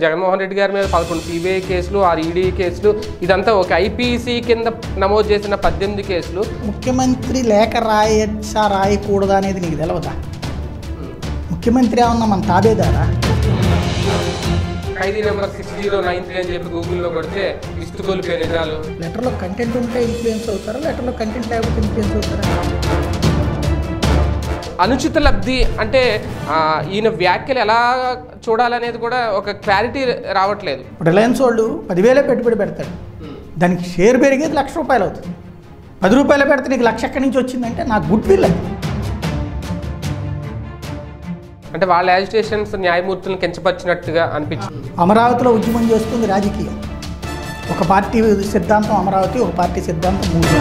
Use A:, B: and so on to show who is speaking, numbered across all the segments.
A: జగన్మోహన్ రెడ్డి గారి మీద పదకొండు సిబిఐ కేసులు ఆరు ఈడీ కేసులు ఇదంతా ఒక ఐపీసీ కింద నమోదు చేసిన పద్దెనిమిది కేసులు
B: ముఖ్యమంత్రి లేఖ రాయచ్చా రాయకూడదా అనేది నీకు తెలవదా ముఖ్యమంత్రి ఏమన్నా మన తాబేదారా
A: ఖైదీ number six zero nine three అని చెప్పి గూగుల్లో కొడితే ఇస్తుకోలు పేరు నిజాలు
B: లెటర్లో కంటెంట్ ఉంటే ఇన్ఫ్లుయెన్స్ అవుతారా లెటర్లో కంటెంట్ లేకపోతే ఇన్ఫ్లుయెన్స్ అవుతారా
A: అనుచిత లబ్ధి అంటే ఆ, ఈయన వ్యాఖ్యలు ఎలా చూడాలనేది కూడా ఒక క్లారిటీ రావట్లేదు
B: రిలయన్స్ వాళ్ళు పదివేలే పెట్టుబడి పెడతాడు దానికి షేర్ పెరిగేది లక్ష రూపాయలు అవుతుంది పది రూపాయలు పెడితే నీకు లక్ష ఎక్కడి నుంచి వచ్చిందంటే నాకు గుడ్ విల్ అది
A: అంటే వాళ్ళ యాజిటేషన్స్ న్యాయమూర్తులను కించపరిచినట్టుగా అనిపించింది
B: అమరావతిలో ఉద్యమం చేస్తుంది రాజకీయం ఒక పార్టీ సిద్ధాంతం అమరావతి ఒక పార్టీ సిద్ధాంతం మూడు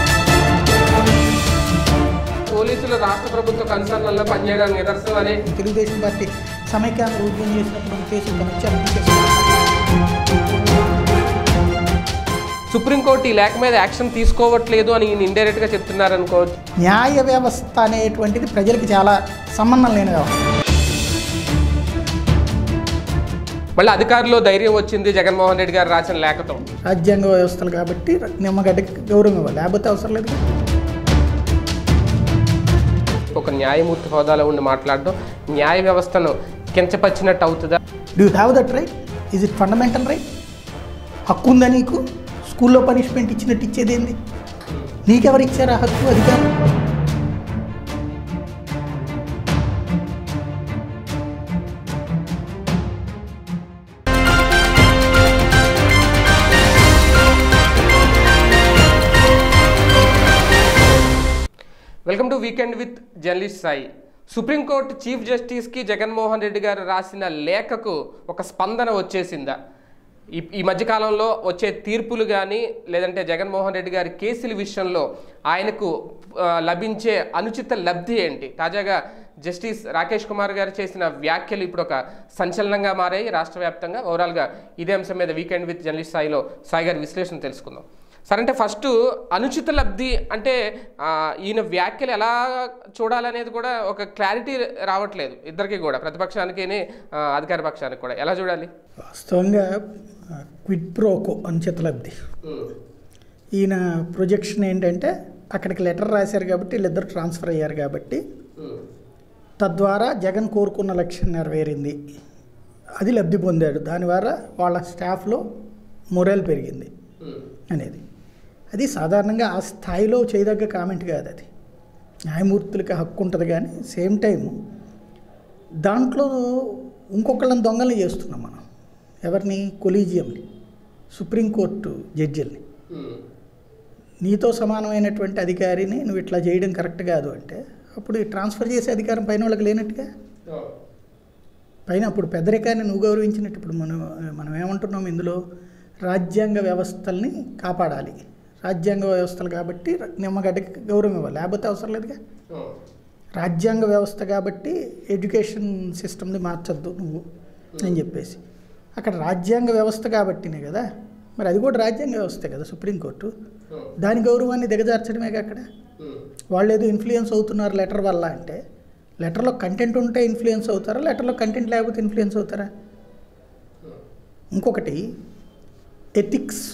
A: పోలీసులు రాష్ట్ర ప్రభుత్వ కన్సర్న్లలో పనిచేయడానికి నిదర్శనం అనే
B: తెలుగుదేశం పార్టీ సమైక్యాంధ్ర ఉద్యమం చేసినప్పుడు మన కేసులు కనిచ్చారు తీసేస్తారు
A: సుప్రీంకోర్టు ఈ లేఖ మీద యాక్షన్ తీసుకోవట్లేదు అని ఈయన ఇండైరెక్ట్ గా చెప్తున్నారు అనుకోవచ్చు
B: న్యాయ వ్యవస్థ అనేటువంటిది ప్రజలకు చాలా సంబంధం లేని వ్యవస్థ
A: మళ్ళీ అధికారులు ధైర్యం వచ్చింది జగన్మోహన్ రెడ్డి గారు రాసిన లేఖతో
B: రాజ్యాంగ వ్యవస్థలు కాబట్టి నిమ్మగడ్డకి గౌరవం ఇవ్వాలి లేకపోతే అవసరం లేదు కదా.
A: ఒక న్యాయమూర్తి హోదాలో ఉండి మాట్లాడడం న్యాయ వ్యవస్థను కించపరిచినట్టు అవుతుందా
B: do you have that right is it fundamental right హక్కు ఉందా నీకు స్కూల్లో పనిష్మెంట్ ఇచ్చినట్టు ఇచ్చేది ఏంది నీకెవరు ఇచ్చారు ఆ హక్కు అధికారం
A: welcome to weekend with journalist Sai supreme court chief జస్టిస్కి జగన్మోహన్ రెడ్డి గారు రాసిన లేఖకు ఒక స్పందన వచ్చేసిందా ఈ ఈ మధ్యకాలంలో వచ్చే తీర్పులు కానీ లేదంటే జగన్మోహన్ రెడ్డి గారి కేసుల విషయంలో ఆయనకు ఆ, లభించే అనుచిత లబ్ధి ఏంటి తాజాగా జస్టిస్ రాకేష్ కుమార్ గారు చేసిన వ్యాఖ్యలు ఇప్పుడు ఒక సంచలనంగా మారాయి రాష్ట్ర వ్యాప్తంగా ఓవరాల్గా ఇదే అంశం మీద వీకెండ్ విత్ జర్నలిస్ట్ సాయిలో సాయి గారి విశ్లేషణ తెలుసుకుందాం సరే అంటే ఫస్ట్ అనుచిత లబ్ధి అంటే ఆ, ఈయన వ్యాఖ్యలు ఎలా చూడాలనేది కూడా ఒక క్లారిటీ రావట్లేదు ఇద్దరికి కూడా ప్రతిపక్షానికి అధికార పక్షానికి కూడా ఎలా చూడాలి
B: వాస్తవంగా క్విడ్ ప్రోకో అనుచిత లబ్ధి ఈయన ప్రొజెక్షన్ ఏంటంటే అక్కడికి లెటర్ రాశారు కాబట్టి వీళ్ళిద్దరు ట్రాన్స్ఫర్ అయ్యారు కాబట్టి తద్వారా జగన్ కోరుకున్న లక్ష్యం నెరవేరింది అది లబ్ధి పొందాడు దాని ద్వారా వాళ్ళ స్టాఫ్లో మొరల్ పెరిగింది అనేది అది సాధారణంగా ఆ స్థాయిలో చేయదగ్గ కామెంట్ కాదు అది న్యాయమూర్తులకి హక్కు ఉంటుంది కానీ సేమ్ టైం దాంట్లో ఇంకొకళ్ళని దొంగల్ని చేస్తున్నాం మనం ఎవరిని కొలీజియంని సుప్రీంకోర్టు జడ్జిల్ని నీతో సమానమైనటువంటి అధికారిని నువ్వు ఇట్లా చేయడం కరెక్ట్ కాదు అంటే అప్పుడు ఈ ట్రాన్స్ఫర్ చేసే అధికారం పైన వాళ్ళకి లేనట్టుగా పైన అప్పుడు పెద్దరికాన్ని నువ్వు గౌరవించినట్టు ఇప్పుడు మనం మనం ఏమంటున్నాం ఇందులో రాజ్యాంగ వ్యవస్థల్ని కాపాడాలి రాజ్యాంగ వ్యవస్థలు కాబట్టి నిమ్మగడ్డకి గౌరవం ఇవ్వాలి లేకపోతే అవసరం లేదుగా రాజ్యాంగ వ్యవస్థ కాబట్టి ఎడ్యుకేషన్ సిస్టమ్ని మార్చొద్దు నువ్వు అని చెప్పేసి అక్కడ రాజ్యాంగ వ్యవస్థ కాబట్టినే కదా మరి అది కూడా రాజ్యాంగ వ్యవస్థే కదా సుప్రీంకోర్టు దాని గౌరవాన్ని దిగజార్చడమే అక్కడ వాళ్ళు ఏదో ఇన్ఫ్లుయెన్స్ అవుతున్నారు లెటర్ వల్ల అంటే లెటర్లో కంటెంట్ ఉంటే ఇన్ఫ్లుయెన్స్ అవుతారా లెటర్లో కంటెంట్ లేకపోతే ఇన్ఫ్లుయెన్స్ అవుతారా ఇంకొకటి ethics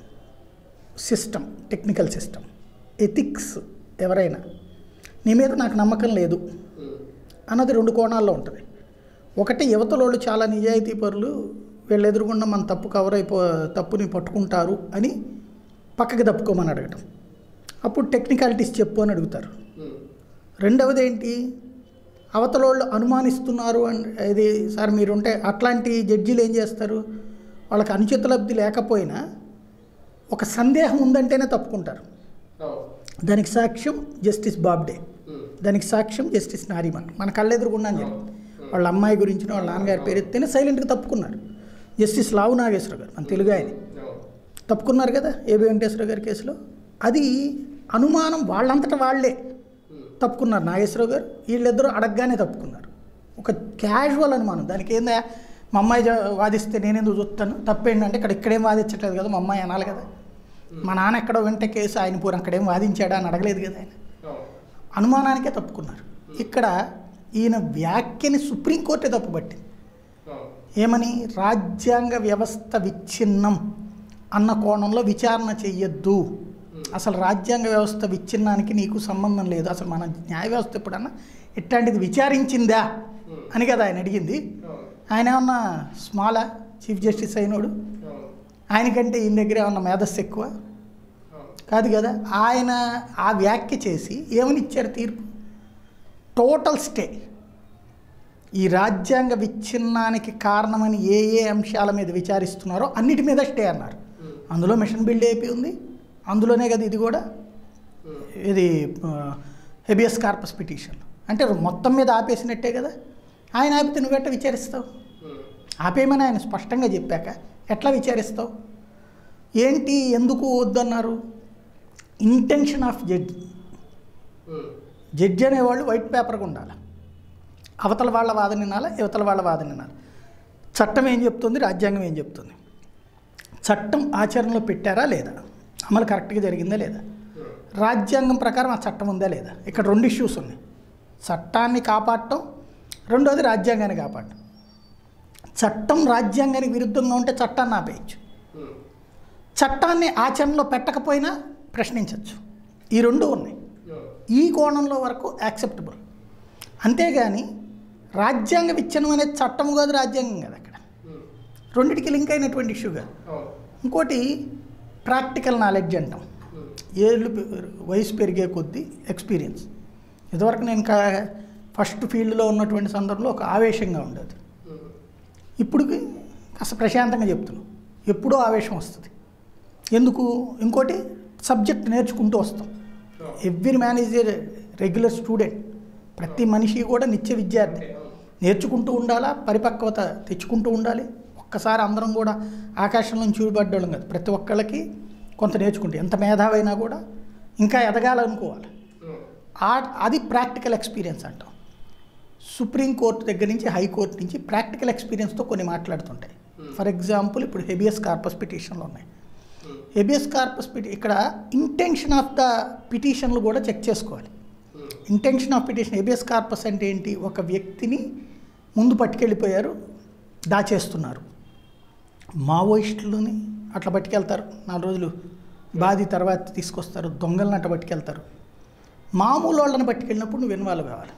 B: system technical system ethics ఎవరైనా నీ మీద నాకు నమ్మకం లేదు అన్నది రెండు కోణాల్లో ఉంటుంది ఒకటి యువతలోళ్ళు చాలా నిజాయితీ పరులు వీళ్ళు ఎదురుగుండా మన తప్పు కవర్ అయిపో తప్పుని పట్టుకుంటారు అని పక్కకి తప్పుకోమని అడగటం అప్పుడు టెక్నికాలిటీస్ చెప్పు అని అడుగుతారు రెండవది ఏంటి అవతలోళ్ళు అనుమానిస్తున్నారు అని ఇది సార్ మీరుంటే అట్లాంటి జడ్జీలు ఏం చేస్తారు వాళ్ళకి అనుచిత లబ్ధి లేకపోయినా ఒక సందేహం ఉందంటేనే తప్పుకుంటారు దానికి సాక్ష్యం జస్టిస్ బాబ్డే దానికి సాక్ష్యం జస్టిస్ నారిమన్ మన కళ్ళెదురుగుండా జరిగింది వాళ్ళ అమ్మాయి గురించి వాళ్ళ నాన్నగారి పేరు ఎత్తేనే సైలెంట్గా తప్పుకున్నారు జస్టిస్ లావు నాగేశ్వర గారు మన తెలుగు ఆయన తప్పుకున్నారు కదా ఏబి వెంకటేశ్వర గారి కేసులో అది అనుమానం వాళ్ళంతటా వాళ్ళే తప్పుకున్నారు నాగేశ్వరరావు గారు వీళ్ళిద్దరూ అడగగానే తప్పుకున్నారు ఒక క్యాజువల్ అనుమానం దానికి ఏందా మా అమ్మాయి జ- వాదిస్తే నేనెందుకు చూస్తాను తప్పేంటంటే ఇక్కడ ఇక్కడేం వాదించట్లేదు కదా మా అమ్మాయి అనాలి కదా మా నాన్న ఎక్కడో వెంట కేసు ఆయన పూర్ అక్కడేం వాదించాడా అని అడగలేదు కదా ఆయన అనుమానానికే తప్పుకున్నారు ఇక్కడ ఈయన వ్యాఖ్యని సుప్రీంకోర్టే తప్పుపట్టింది ఏమని రాజ్యాంగ వ్యవస్థ విచ్ఛిన్నం అన్న కోణంలో విచారణ చెయ్యొద్దు అసలు రాజ్యాంగ వ్యవస్థ విచ్ఛిన్నానికి నీకు సంబంధం లేదు అసలు మన న్యాయ వ్యవస్థ ఎప్పుడన్నా ఇట్లాంటిది విచారించిందా అని కదా ఆయన అడిగింది ఆయన ఏమన్నా స్మాలా చీఫ్ జస్టిస్ అయినోడు ఆయనకంటే ఈయన దగ్గర ఏమన్నా మేధస్సు ఎక్కువ కాదు కదా ఆయన ఆ వ్యాఖ్య చేసి ఏమని ఇచ్చారు తీర్పు టోటల్ స్టే ఈ రాజ్యాంగ విచ్ఛిన్నానికి కారణమని ఏ ఏ అంశాల మీద విచారిస్తున్నారో అన్నిటి మీద స్టే అన్నారు అందులో మిషన్ బిల్డ్ ఏపీ ఉంది అందులోనే కదా ఇది కూడా ఇది హెబియస్ కార్పస్ పిటిషన్ అంటే మొత్తం మీద ఆపేసినట్టే కదా ఆయన ఆపితే నువ్వెట్ట విచారిస్తావు ఆపేయమని ఆయన స్పష్టంగా చెప్పాక ఎట్లా విచారిస్తావు ఏంటి ఎందుకు వద్దన్నారు ఇంటెన్షన్ ఆఫ్ జడ్జ్ జడ్జి అనేవాళ్ళు వైట్ పేపర్గా ఉండాలి అవతల వాళ్ళ వాదన వినాలా యువతల వాళ్ళ వాదన వినాలి చట్టం ఏం చెప్తుంది రాజ్యాంగం ఏం చెప్తుంది చట్టం ఆచరణలో పెట్టారా లేదా అమలు కరెక్ట్గా జరిగిందా లేదా రాజ్యాంగం ప్రకారం ఆ చట్టం ఉందా లేదా ఇక్కడ రెండు ఇష్యూస్ ఉన్నాయి చట్టాన్ని కాపాడటం రెండోది రాజ్యాంగాన్ని కాపాడటం చట్టం రాజ్యాంగానికి విరుద్ధంగా ఉంటే చట్టాన్ని ఆపేయచ్చు చట్టాన్ని ఆచరణలో పెట్టకపోయినా ప్రశ్నించవచ్చు ఈ రెండు ఉన్నాయి ఈ కోణంలో వరకు యాక్సెప్టబుల్ అంతేగాని రాజ్యాంగ విచ్ఛిన్నం అనేది చట్టం కాదు రాజ్యాంగం కాదు అక్కడ రెండిటికి లింక్ అయినటువంటి ఇష్యూ కాదు ఇంకోటి ప్రాక్టికల్ నాలెడ్జ్ అంటాం ఏళ్ళు పె- వయసు పెరిగే కొద్దీ ఎక్స్పీరియన్స్ ఇదివరకు నేను కా ఫస్ట్ ఫీల్డ్లో ఉన్నటువంటి సందర్భంలో ఒక ఆవేశంగా ఉండేది ఇప్పుడు కాస్త ప్రశాంతంగా చెప్తున్నాం ఎప్పుడో ఆవేశం వస్తుంది ఎందుకు ఇంకోటి సబ్జెక్ట్ నేర్చుకుంటూ వస్తాం every man is a regular student ప్రతి మనిషి కూడా నిత్య విద్యార్థి నేర్చుకుంటూ ఉండాలా పరిపక్వత తెచ్చుకుంటూ ఉండాలి ఒక్కసారి అందరం కూడా ఆకాశం నుంచి చూడబడ్డోళ్ళం కాదు ప్రతి ఒక్కళ్ళకి కొంత నేర్చుకుంటే ఎంత మేధావైనా కూడా ఇంకా ఎదగాలనుకోవాలి ఆ- అది ప్రాక్టికల్ ఎక్స్పీరియన్స్ అంటాం సుప్రీంకోర్టు దగ్గర నుంచి హైకోర్టు నుంచి ప్రాక్టికల్ ఎక్స్పీరియన్స్తో కొన్ని మాట్లాడుతుంటాయి ఫర్ ఎగ్జాంపుల్ ఇప్పుడు హెబియస్ కార్పస్ పిటిషన్లు ఉన్నాయి హెబియస్ కార్పస్ పిటి ఇక్కడ ఇంటెన్షన్ ఆఫ్ ద పిటిషన్లు కూడా చెక్ చేసుకోవాలి intention of petition habeas corpus అంటే ఏంటి ఒక వ్యక్తిని ముందు పట్టుకెళ్ళిపోయారు దాచేస్తున్నారు మావోయిస్టులని అట్లా పట్టుకెళ్తారు నాలుగు రోజులు బాది తర్వాత తీసుకొస్తారు దొంగలను అట్లా పట్టుకెళ్తారు మామూలు వాళ్ళని పట్టుకెళ్ళినప్పుడు నువ్వు ఇన్వాల్వ్ కావాలి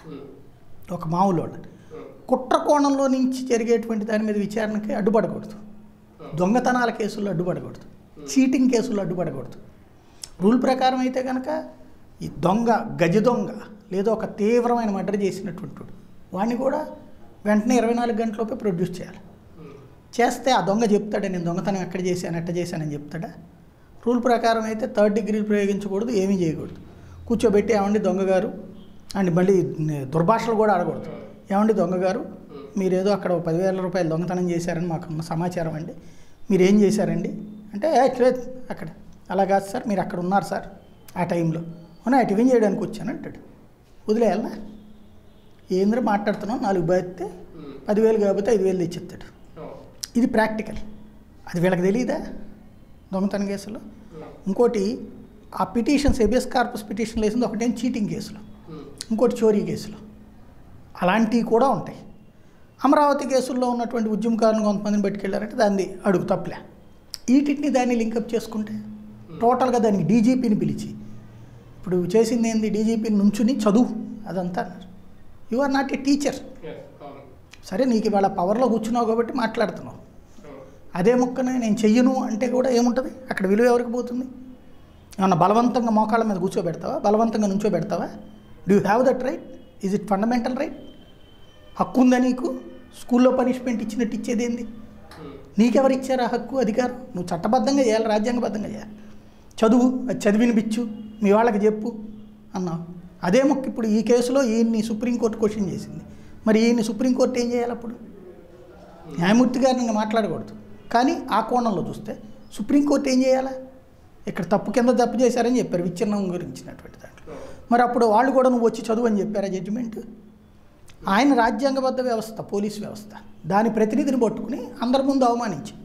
B: ఒక మామూలు వాళ్ళని కుట్ర కోణంలో నుంచి జరిగేటువంటి దాని మీద విచారణకి అడ్డుపడకూడదు దొంగతనాల కేసుల్లో అడ్డుపడకూడదు చీటింగ్ కేసుల్లో అడ్డుపడకూడదు రూల్ ప్రకారం అయితే కనుక ఈ దొంగ గజ దొంగ లేదా ఒక తీవ్రమైన మర్డర్ చేసినటువంటి వాడు వాడిని కూడా వెంటనే ఇరవై నాలుగు గంటలలోపే ప్రొడ్యూస్ చేయాలి చేస్తే ఆ దొంగ చెప్తాడా నేను దొంగతనం ఎక్కడ చేశాను ఎట్ట చేశానని చెప్తాడా రూల్ ప్రకారం అయితే థర్డ్ డిగ్రీ ప్రయోగించకూడదు ఏమీ చేయకూడదు కూర్చోబెట్టి ఏమండి దొంగగారు అండ్ మళ్ళీ దుర్భాషలు కూడా ఆడకూడదు ఏమండి దొంగగారు మీరేదో అక్కడ ఓ పదివేల రూపాయలు దొంగతనం చేశారని మాకున్న సమాచారం అండి మీరు ఏం చేశారండి అంటే "ఏ, లేదు అక్కడ అలా కాదు సార్ మీరు అక్కడ ఉన్నారు సార్ ఆ టైంలో అవునా టిఫిన్ చేయడానికి వచ్చాను అంటాడు వదిలేయాలనా ఏంద్ర మాట్లాడుతున్నాం నాలుగు బాధితే పదివేలు కాకపోతే ఐదు వేలు తెచ్చిస్తాడు ఇది ప్రాక్టికల్ అది వీళ్ళకి తెలియదా దొంగతనం కేసులో ఇంకోటి ఆ పిటిషన్స్ ఎబియస్ కార్పస్ పిటిషన్లు వేసింది ఒకటేం చీటింగ్ కేసులు ఇంకోటి చోరీ కేసులు అలాంటివి కూడా ఉంటాయి అమరావతి కేసుల్లో ఉన్నటువంటి ఉద్యమకారులను కొంతమందిని పట్టుకెళ్ళారంటే దాన్ని అడుగు తప్పలే వీటిని దాన్ని లింకప్ చేసుకుంటే టోటల్గా దానికి డీజీపీని పిలిచి ఇప్పుడు చేసింది ఏంది డీజీపీని నుంచుని చదువు అదంతా అన్నారు you are not a teacher సరే నీకు ఇవాళ పవర్లో కూర్చున్నావు కాబట్టి మాట్లాడుతున్నావు అదే ముక్కని నేను చెయ్యను అంటే కూడా ఏముంటుంది అక్కడ విలువ ఎవరికి పోతుంది ఏమన్నా బలవంతంగా మోకాళ్ళ మీద కూర్చోబెడతావా బలవంతంగా నుంచోబెడతావా do have that right is it fundamental right హక్కు ఉందా నీకు స్కూల్లో పనిష్మెంట్ ఇచ్చినట్టు ఇచ్చేది ఏంది నీకెవరు ఇచ్చారు ఆ హక్కు అధికారం నువ్వు చట్టబద్ధంగా చేయాలి రాజ్యాంగబద్ధంగా చేయాలి చదువు అది చదివినిపించు మీ వాళ్ళకి చెప్పు అన్నావు అదే మొక్క ఇప్పుడు ఈ కేసులో ఈయన్ని సుప్రీంకోర్టు క్వశ్చన్ చేసింది మరి ఈయన్ని సుప్రీంకోర్టు ఏం చేయాలి అప్పుడు న్యాయమూర్తి గారిని ఇంకా మాట్లాడకూడదు కానీ ఆ కోణంలో చూస్తే సుప్రీంకోర్టు ఏం చేయాలా ఇక్కడ తప్పు కింద తప్పు చేశారని చెప్పారు విచ్ఛిన్నం గురించినటువంటి దాంట్లో మరి అప్పుడు వాళ్ళు కూడా నువ్వు వచ్చి చదువు అని చెప్పారా జడ్జిమెంట్ ఆయన రాజ్యాంగబద్ధ వ్యవస్థ పోలీస్ వ్యవస్థ దాని ప్రతినిధిని పట్టుకుని అందరి ముందు అవమానించి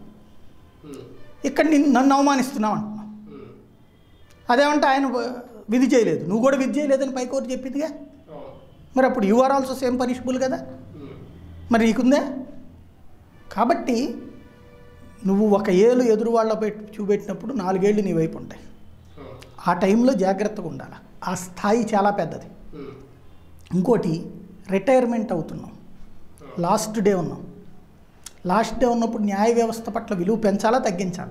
B: ఇక్కడ నిన్ను నన్ను అవమానిస్తున్నావు అంటున్నావు అదేమంటే ఆయన విధి చేయలేదు నువ్వు కూడా విధి చేయలేదని పైకోర్టు చెప్పిందిగా మరి అప్పుడు you are also same punishable కదా మరి నీకుందే కాబట్టి నువ్వు ఒక ఏలు ఎదురు వాళ్ళ పెట్టి చూపెట్టినప్పుడు నాలుగేళ్ళు నీ వైపు ఉంటాయి ఆ టైంలో జాగ్రత్తగా ఉండాలి ఆ స్థాయి చాలా పెద్దది ఇంకోటి రిటైర్మెంట్ అవుతున్నాం లాస్ట్ డే ఉన్నాం లాస్ట్ డే ఉన్నప్పుడు న్యాయ వ్యవస్థ పట్ల విలువ పెంచాలా తగ్గించాలా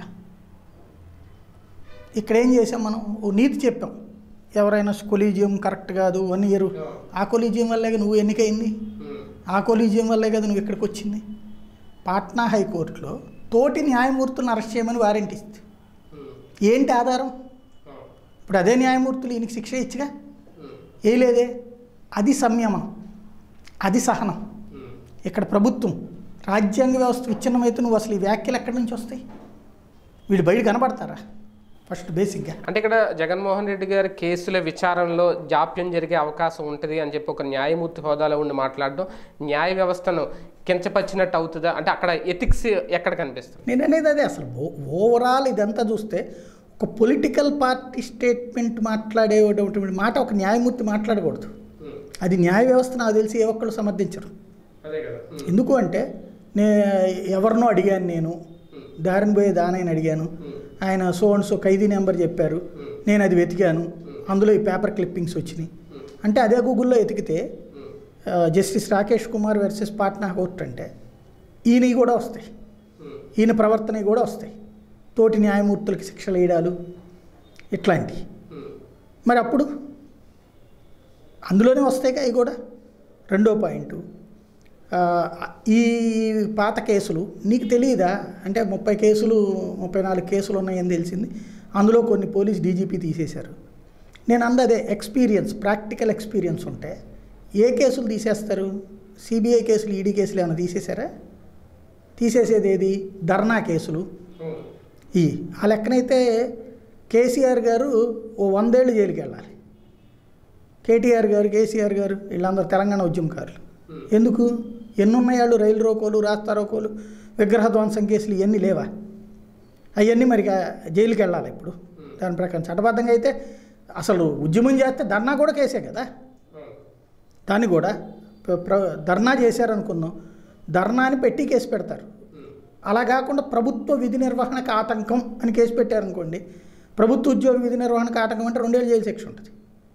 B: ఇక్కడ ఏం చేసాం మనం ఓ నీతి చెప్పాం ఎవరైనా కొలీజియం కరెక్ట్ కాదు వన్ ఇయర్ ఆ కొలీజియం వల్లే కదా నువ్వు ఎన్నికైంది ఆ కొలీజియం వల్లే కదా నువ్వు ఇక్కడికి వచ్చింది పాట్నా హైకోర్టులో తోటి న్యాయమూర్తులను అరెస్ట్ చేయమని వారెంట్ ఇస్తుంది ఏంటి ఆధారం ఇప్పుడు అదే న్యాయమూర్తులు ఈయనకి శిక్ష ఇచ్చిగా ఏ లేదే అది సంయమనం అది సహనం ఇక్కడ ప్రభుత్వం రాజ్యాంగ వ్యవస్థ విచ్ఛిన్నమైతే నువ్వు అసలు ఈ వ్యాఖ్యలు ఎక్కడి నుంచి వస్తాయి వీడు బయట కనబడతారా ఫస్ట్ బేసిక్గా
A: అంటే ఇక్కడ జగన్మోహన్ రెడ్డి గారి కేసుల విచారణలో జాప్యం జరిగే అవకాశం ఉంటుంది అని చెప్పి ఒక న్యాయమూర్తి హోదాలో ఉండి మాట్లాడడం న్యాయ వ్యవస్థను కించపరిచినట్టు అవుతుందా అంటే అక్కడ ఎథిక్స్ ఎక్కడ కనిపిస్తుంది
B: నేను అనేది అదే అసలు ఓ- ఓవరాల్ ఇదంతా చూస్తే ఒక పొలిటికల్ పార్టీ స్టేట్మెంట్ మాట్లాడేటువంటి మాట ఒక న్యాయమూర్తి మాట్లాడకూడదు అది న్యాయ వ్యవస్థ నాకు తెలిసి ఏ ఒక్కళ్ళు సమర్థించరు
A: అదే కదా
B: ఎందుకు అంటే నే ఎవరినో అడిగాను నేను దారిని పోయే దానైన అడిగాను ఆయన సో అండ్ సో ఖైదీ నెంబర్ చెప్పారు నేను అది వెతికాను అందులో ఈ పేపర్ క్లిప్పింగ్స్ వచ్చినాయి అంటే అదే గూగుల్లో వెతికితే ఆ, justice Rakesh Kumar versus Patna court అంటే ఈయనవి కూడా వస్తాయి ఈయన ప్రవర్తన కూడా వస్తాయి తోటి న్యాయమూర్తులకి శిక్షలు వేయడాలు ఇట్లాంటివి మరి అప్పుడు అందులోనే వస్తాయిగా ఇవి కూడా రెండో పాయింట్ ఆ, ఈ పాత కేసులు నీకు తెలియదా అంటే ముప్పై కేసులు ముప్పై నాలుగు కేసులు ఉన్నాయని తెలిసింది అందులో కొన్ని పోలీస్ డీజీపీ తీసేశారు నేను అందదే ఎక్స్పీరియన్స్ ప్రాక్టికల్ ఎక్స్పీరియన్స్ ఉంటే ఏ కేసులు తీసేస్తారు సిబిఐ కేసులు ఈడీ కేసులు ఏమైనా తీసేశారా తీసేసేది ఏది ధర్నా కేసులు ఈ ఆ లెక్కనైతే కేసీఆర్ గారు ఓ వందేళ్ళు జైలుకి వెళ్ళాలి కేటీఆర్ గారు కేసీఆర్ గారు వీళ్ళందరూ తెలంగాణ ఉద్యమకారులు ఎందుకు ఎన్నున్నాయాళ్ళు రైలు రోకోలు రాస్తా రోకోలు విగ్రహ ధ్వంసం కేసులు ఇవన్నీ లేవా అవన్నీ మరి ఇక జైలుకి వెళ్ళాలి ఇప్పుడు దాని ప్రకారం చట్టబద్ధంగా అయితే అసలు ఉద్యమం చేస్తే ధర్నా కూడా కేసే కదా దాన్ని కూడా ప్ర- ప్ర- ధర్నా చేశారనుకుందాం ధర్నాని పెట్టి కేసు పెడతారు అలా కాకుండా ప్రభుత్వ విధి నిర్వహణకు ఆటంకం అని కేసు పెట్టారనుకోండి ప్రభుత్వ ఉద్యోగ విధి నిర్వహణకు ఆటంకం అంటే రెండేళ్ళు జైలు శిక్ష ఉంటుంది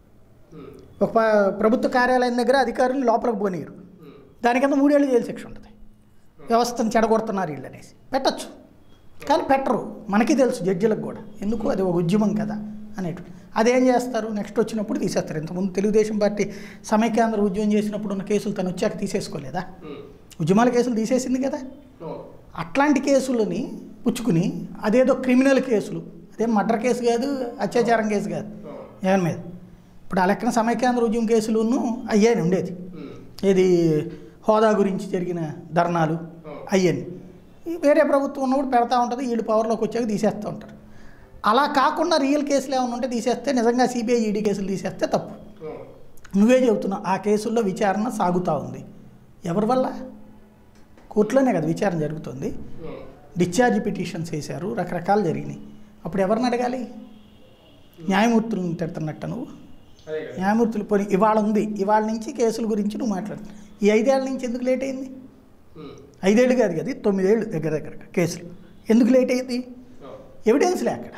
B: ఒక ప- ప్రభుత్వ కార్యాలయం దగ్గర అధికారులు లోపలికి పోనీరు దానికింద మూడేళ్ళు జైలు శిక్ష ఉంటుంది వ్యవస్థను చెడగొడుతున్నారు వీళ్ళు అనేసి పెట్టచ్చు కానీ పెట్టరు మనకి తెలుసు జడ్జిలకు కూడా ఎందుకు అది ఒక ఉద్యమం కదా అనేటు అదేం చేస్తారు నెక్స్ట్ వచ్చినప్పుడు తీసేస్తారు ఇంతకుముందు తెలుగుదేశం పార్టీ సమైక్యాంధ్ర ఉద్యమం చేసినప్పుడు ఉన్న కేసులు తను వచ్చాక తీసేసుకోలేదా ఉద్యమాల కేసులు తీసేసింది కదా అట్లాంటి కేసులని పుచ్చుకుని అదేదో క్రిమినల్ కేసులు అదేం మర్డర్ కేసు కాదు అత్యాచారం కేసు కాదు జగన్ మీద ఇప్పుడు ఆ లెక్కన సమైక్యాంధ్ర ఉద్యమం కేసులును అయ్యాని ఉండేది ఏది హోదా గురించి జరిగిన ధర్నాలు అయ్యని వేరే ప్రభుత్వం ఉన్నప్పుడు పెడతా ఉంటుంది వీళ్ళు పవర్లోకి వచ్చాక తీసేస్తూ ఉంటారు అలా కాకుండా రియల్ కేసులు ఏమైనా ఉంటే తీసేస్తే నిజంగా సిబిఐ ఈడీ కేసులు తీసేస్తే తప్పు నువ్వే చెబుతున్నావు ఆ కేసుల్లో విచారణ సాగుతూ ఉంది ఎవరి వల్ల కోర్టులోనే కదా విచారణ జరుగుతుంది డిశ్చార్జ్ పిటిషన్స్ వేశారు రకరకాలు జరిగినాయి అప్పుడు ఎవరిని అడగాలి న్యాయమూర్తులను తిడుతున్నట్ట నువ్వు న్యాయమూర్తులు పోనీ ఇవాళ ఉంది ఇవాళ నుంచి కేసుల గురించి నువ్వు మాట్లాడు ఈ ఐదేళ్ల నుంచి ఎందుకు లేట్ అయింది ఐదేళ్ళు కాదు కదా ఇది తొమ్మిదేళ్ళు దగ్గర దగ్గర కేసులు ఎందుకు లేట్ అయింది ఎవిడెన్స్లే అక్కడ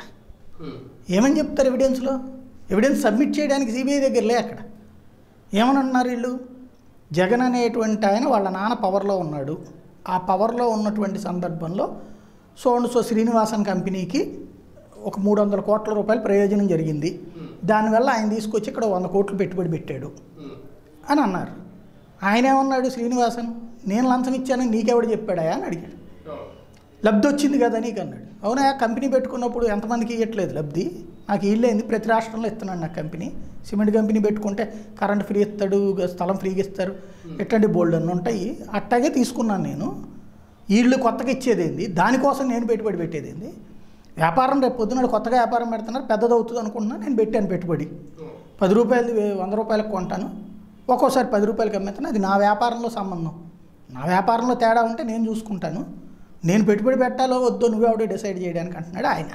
B: ఏమని చెప్తారు ఎవిడెన్స్లో ఎవిడెన్స్ సబ్మిట్ చేయడానికి సిబిఐ దగ్గర లే అక్కడ ఏమని అంటున్నారు వీళ్ళు జగన్ అనేటువంటి ఆయన వాళ్ళ నాన్న పవర్లో ఉన్నాడు ఆ పవర్లో ఉన్నటువంటి సందర్భంలో సో అండ్ సో శ్రీనివాసన్ కంపెనీకి ఒక మూడు వందల కోట్ల రూపాయల ప్రయోజనం జరిగింది దానివల్ల ఆయన తీసుకొచ్చి ఇక్కడ వంద కోట్లు పెట్టుబడి పెట్టాడు అని అన్నారు ఆయన ఏమన్నాడు శ్రీనివాసన్ నేను లంచం ఇచ్చానని నీకెవడు చెప్పాడా అని అడిగాడు లబ్ధి వచ్చింది కదా నీకు అన్నాడు అవునా కంపెనీ పెట్టుకున్నప్పుడు ఎంతమందికి ఇవ్వట్లేదు లబ్ధి నాకు ఇల్లేంది ప్రతి రాష్ట్రంలో ఇస్తున్నాడు నాకు కంపెనీ సిమెంట్ కంపెనీ పెట్టుకుంటే కరెంట్ ఫ్రీ ఇస్తాడు స్థలం ఫ్రీగా ఇస్తారు ఇట్లాంటి బోల్డ్ అన్నీ ఉంటాయి అట్టాగే తీసుకున్నాను నేను వీళ్ళు కొత్తగా ఇచ్చేదేంది దానికోసం నేను పెట్టుబడి పెట్టేదేంది వ్యాపారం రేపు పొద్దున కొత్తగా వ్యాపారం పెడుతున్నారు పెద్దది అవుతుంది అనుకుంటున్నా నేను పెట్టాను పెట్టుబడి పది రూపాయలు వంద రూపాయలకు కొంటాను ఒక్కోసారి పది రూపాయలకి అమ్మేస్తాను అది నా వ్యాపారంలో సంబంధం నా వ్యాపారంలో తేడా ఉంటే నేను చూసుకుంటాను నేను పెట్టుబడి పెట్టాలో వద్దో నువ్వెవడో డిసైడ్ చేయడానికి అంటున్నాడు ఆయన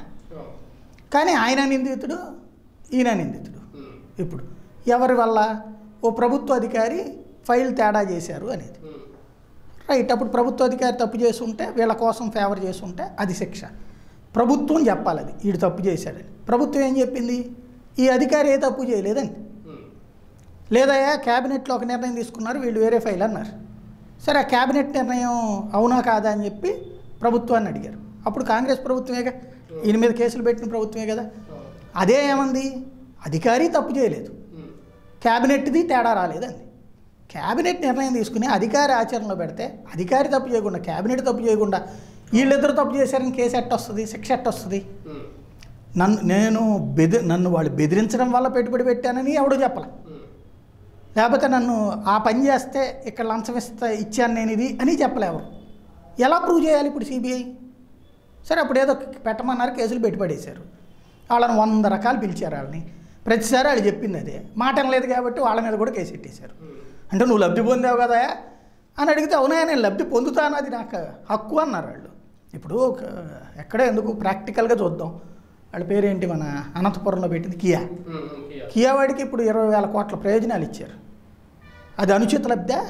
B: కానీ ఆయన నిందితుడు ఈయన నిందితుడు ఇప్పుడు ఎవరి వల్ల ఓ ప్రభుత్వ అధికారి ఫైల్ తేడా చేశారు అనేది రైట్ అప్పుడు ప్రభుత్వ అధికారి తప్పు చేసి ఉంటే వీళ్ళ కోసం ఫేవర్ చేసి ఉంటే అది శిక్ష ప్రభుత్వం చెప్పాలి అది వీడు తప్పు చేశాడని ప్రభుత్వం ఏం చెప్పింది ఈ అధికారి ఏ తప్పు చేయలేదని లేదయ్యా క్యాబినెట్లో ఒక నిర్ణయం తీసుకున్నారు వీళ్ళు వేరే ఫైల్ అన్నారు సరే ఆ క్యాబినెట్ నిర్ణయం అవునా కాదా అని చెప్పి ప్రభుత్వాన్ని అడిగారు అప్పుడు కాంగ్రెస్ ప్రభుత్వమేగా ఈయన మీద కేసులు పెట్టిన ప్రభుత్వమే కదా అదే ఏమంది అధికారి తప్పు చేయలేదు క్యాబినెట్ది తేడా రాలేదండి క్యాబినెట్ నిర్ణయం తీసుకుని అధికారి ఆచరణలో పెడితే అధికారి తప్పు చేయకుండా క్యాబినెట్ తప్పు చేయకుండా వీళ్ళిద్దరు తప్పు చేశారని కేసు ఎట్ట వస్తుంది శిక్ష ఎట్ట వస్తుంది నన్ను నేను బెది నన్ను వాళ్ళు బెదిరించడం వల్ల పెట్టుబడి పెట్టానని ఎవడూ చెప్పలే లేకపోతే నన్ను ఆ పని చేస్తే ఇక్కడ లంచం ఇస్తా ఇచ్చాను నేను ఇది అని చెప్పలే ఎవరు ఎలా ప్రూవ్ చేయాలి ఇప్పుడు సిబిఐ సరే అప్పుడు ఏదో పెట్టమన్నారు కేసులు పెట్టుబడేశారు వాళ్ళని వంద రకాలు పిలిచారు వాళ్ళని ప్రతిసారి వాళ్ళు చెప్పింది అదే మాట లేదు కాబట్టి వాళ్ళ మీద కూడా కేసు పెట్టేశారు అంటే నువ్వు లబ్ధి పొందావు కదా అని అడిగితే అవునా నేను లబ్ధి పొందుతాను అది నాకు హక్కు అన్నారు వాళ్ళు ఇప్పుడు ఒక ఎక్కడే ఎందుకు ప్రాక్టికల్గా చూద్దాం వాళ్ళ పేరేంటి మన అనంతపురంలో పెట్టింది కియా కియా వాడికి ఇప్పుడు ఇరవై వేల కోట్ల ప్రయోజనాలు ఇచ్చారు అది అనుచిత లబ్ధా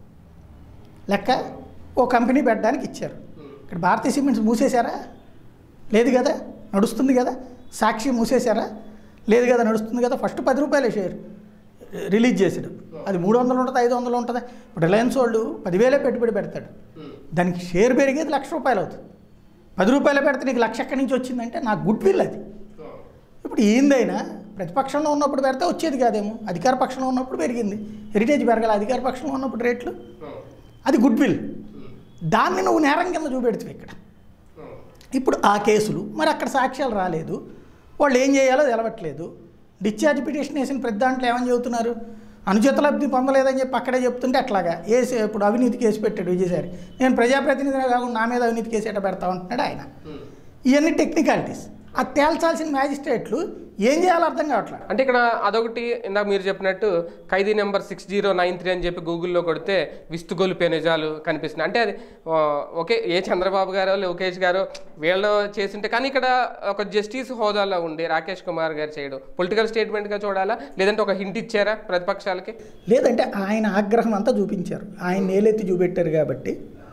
B: లెక్క ఓ కంపెనీ పెట్టడానికి ఇచ్చారు ఇక్కడ భారతీయ సిమెంట్స్ మూసేశారా లేదు కదా నడుస్తుంది కదా సాక్షి మూసేశారా లేదు కదా నడుస్తుంది కదా ఫస్ట్ పది రూపాయలే షేర్ రిలీజ్ చేసాడు అది మూడు వందలు ఉంటుంది ఐదు వందలు ఉంటుంది ఇప్పుడు రిలయన్స్ వాళ్ళు పదివేలే పెట్టుబడి పెడతాడు దానికి షేర్ పెరిగేది లక్ష రూపాయలు అవుతుంది పది రూపాయలు పెడితే నీకు లక్ష ఎక్కడి నుంచి వచ్చిందంటే నాకు గుడ్ విల్ అది ఇప్పుడు ఏందైనా ప్రతిపక్షంలో ఉన్నప్పుడు పెడితే వచ్చేది కాదేమో అధికార పక్షంలో ఉన్నప్పుడు పెరిగింది హెరిటేజ్ పెరగాలి అధికార పక్షంలో ఉన్నప్పుడు రేట్లు అది గుడ్ విల్ దాన్ని నువ్వు నేరం కింద చూపెడుతుంది ఇక్కడ ఇప్పుడు ఆ కేసులు మరి అక్కడ సాక్ష్యాలు రాలేదు వాళ్ళు ఏం చేయాలో తెలవట్లేదు డిశ్చార్జ్ పిటిషన్ వేసిన ప్రతి దాంట్లో ఏమని చెబుతున్నారు అనుచిత లబ్ధి పొందలేదని చెప్పి అక్కడే చెప్తుంటే అట్లాగా ఏసి ఇప్పుడు అవినీతి కేసు పెట్టాడు విజయసారి నేను ప్రజాప్రతినిధిగా కాకుండా నా మీద అవినీతి కేసు ఎట్ట పెడతా ఉంటున్నాడు ఆయన ఇవన్నీ టెక్నికాలిటీస్ అది తేల్చాల్సిన మ్యాజిస్ట్రేట్లు ఏం చేయాలో అర్థం కావట్లేదు
A: అంటే ఇక్కడ అదొకటి ఇందాక మీరు చెప్పినట్టు ఖైదీ number six zero nine three అని చెప్పి గూగుల్లో కొడితే విస్తుగొలిపే నిజాలు కనిపిస్తున్నాయి అంటే అది ఆ, ఓకే ఏ చంద్రబాబు గారో లోకేష్ గారో వీళ్ళు చేసింటే కానీ ఇక్కడ ఒక జస్టిస్ హోదాలో ఉండి రాకేష్ కుమార్ గారు చేయడం పొలిటికల్ స్టేట్మెంట్గా చూడాలా లేదంటే ఒక హింట్ ఇచ్చారా ప్రతిపక్షాలకి
B: లేదంటే ఆయన ఆగ్రహం అంతా చూపించారు ఆయన నేలెత్తి చూపెట్టారు కాబట్టి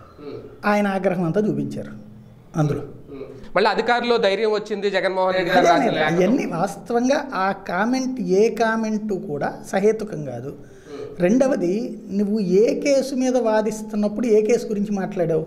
B: ఆయన ఆగ్రహం అంతా చూపించారు అందులో
A: మళ్ళీ అధికారులు ధైర్యం వచ్చింది జగన్మోహన్ రెడ్డి గారు
B: అదే
A: రాసిన
B: నేను
A: లేఖ.
B: అవన్నీ వాస్తవంగా ఆ కామెంట్ ఏ కామెంటు కూడా సహేతుకం కాదు రెండవది నువ్వు ఏ కేసు మీద వాదిస్తున్నప్పుడు ఏ కేసు గురించి మాట్లాడావు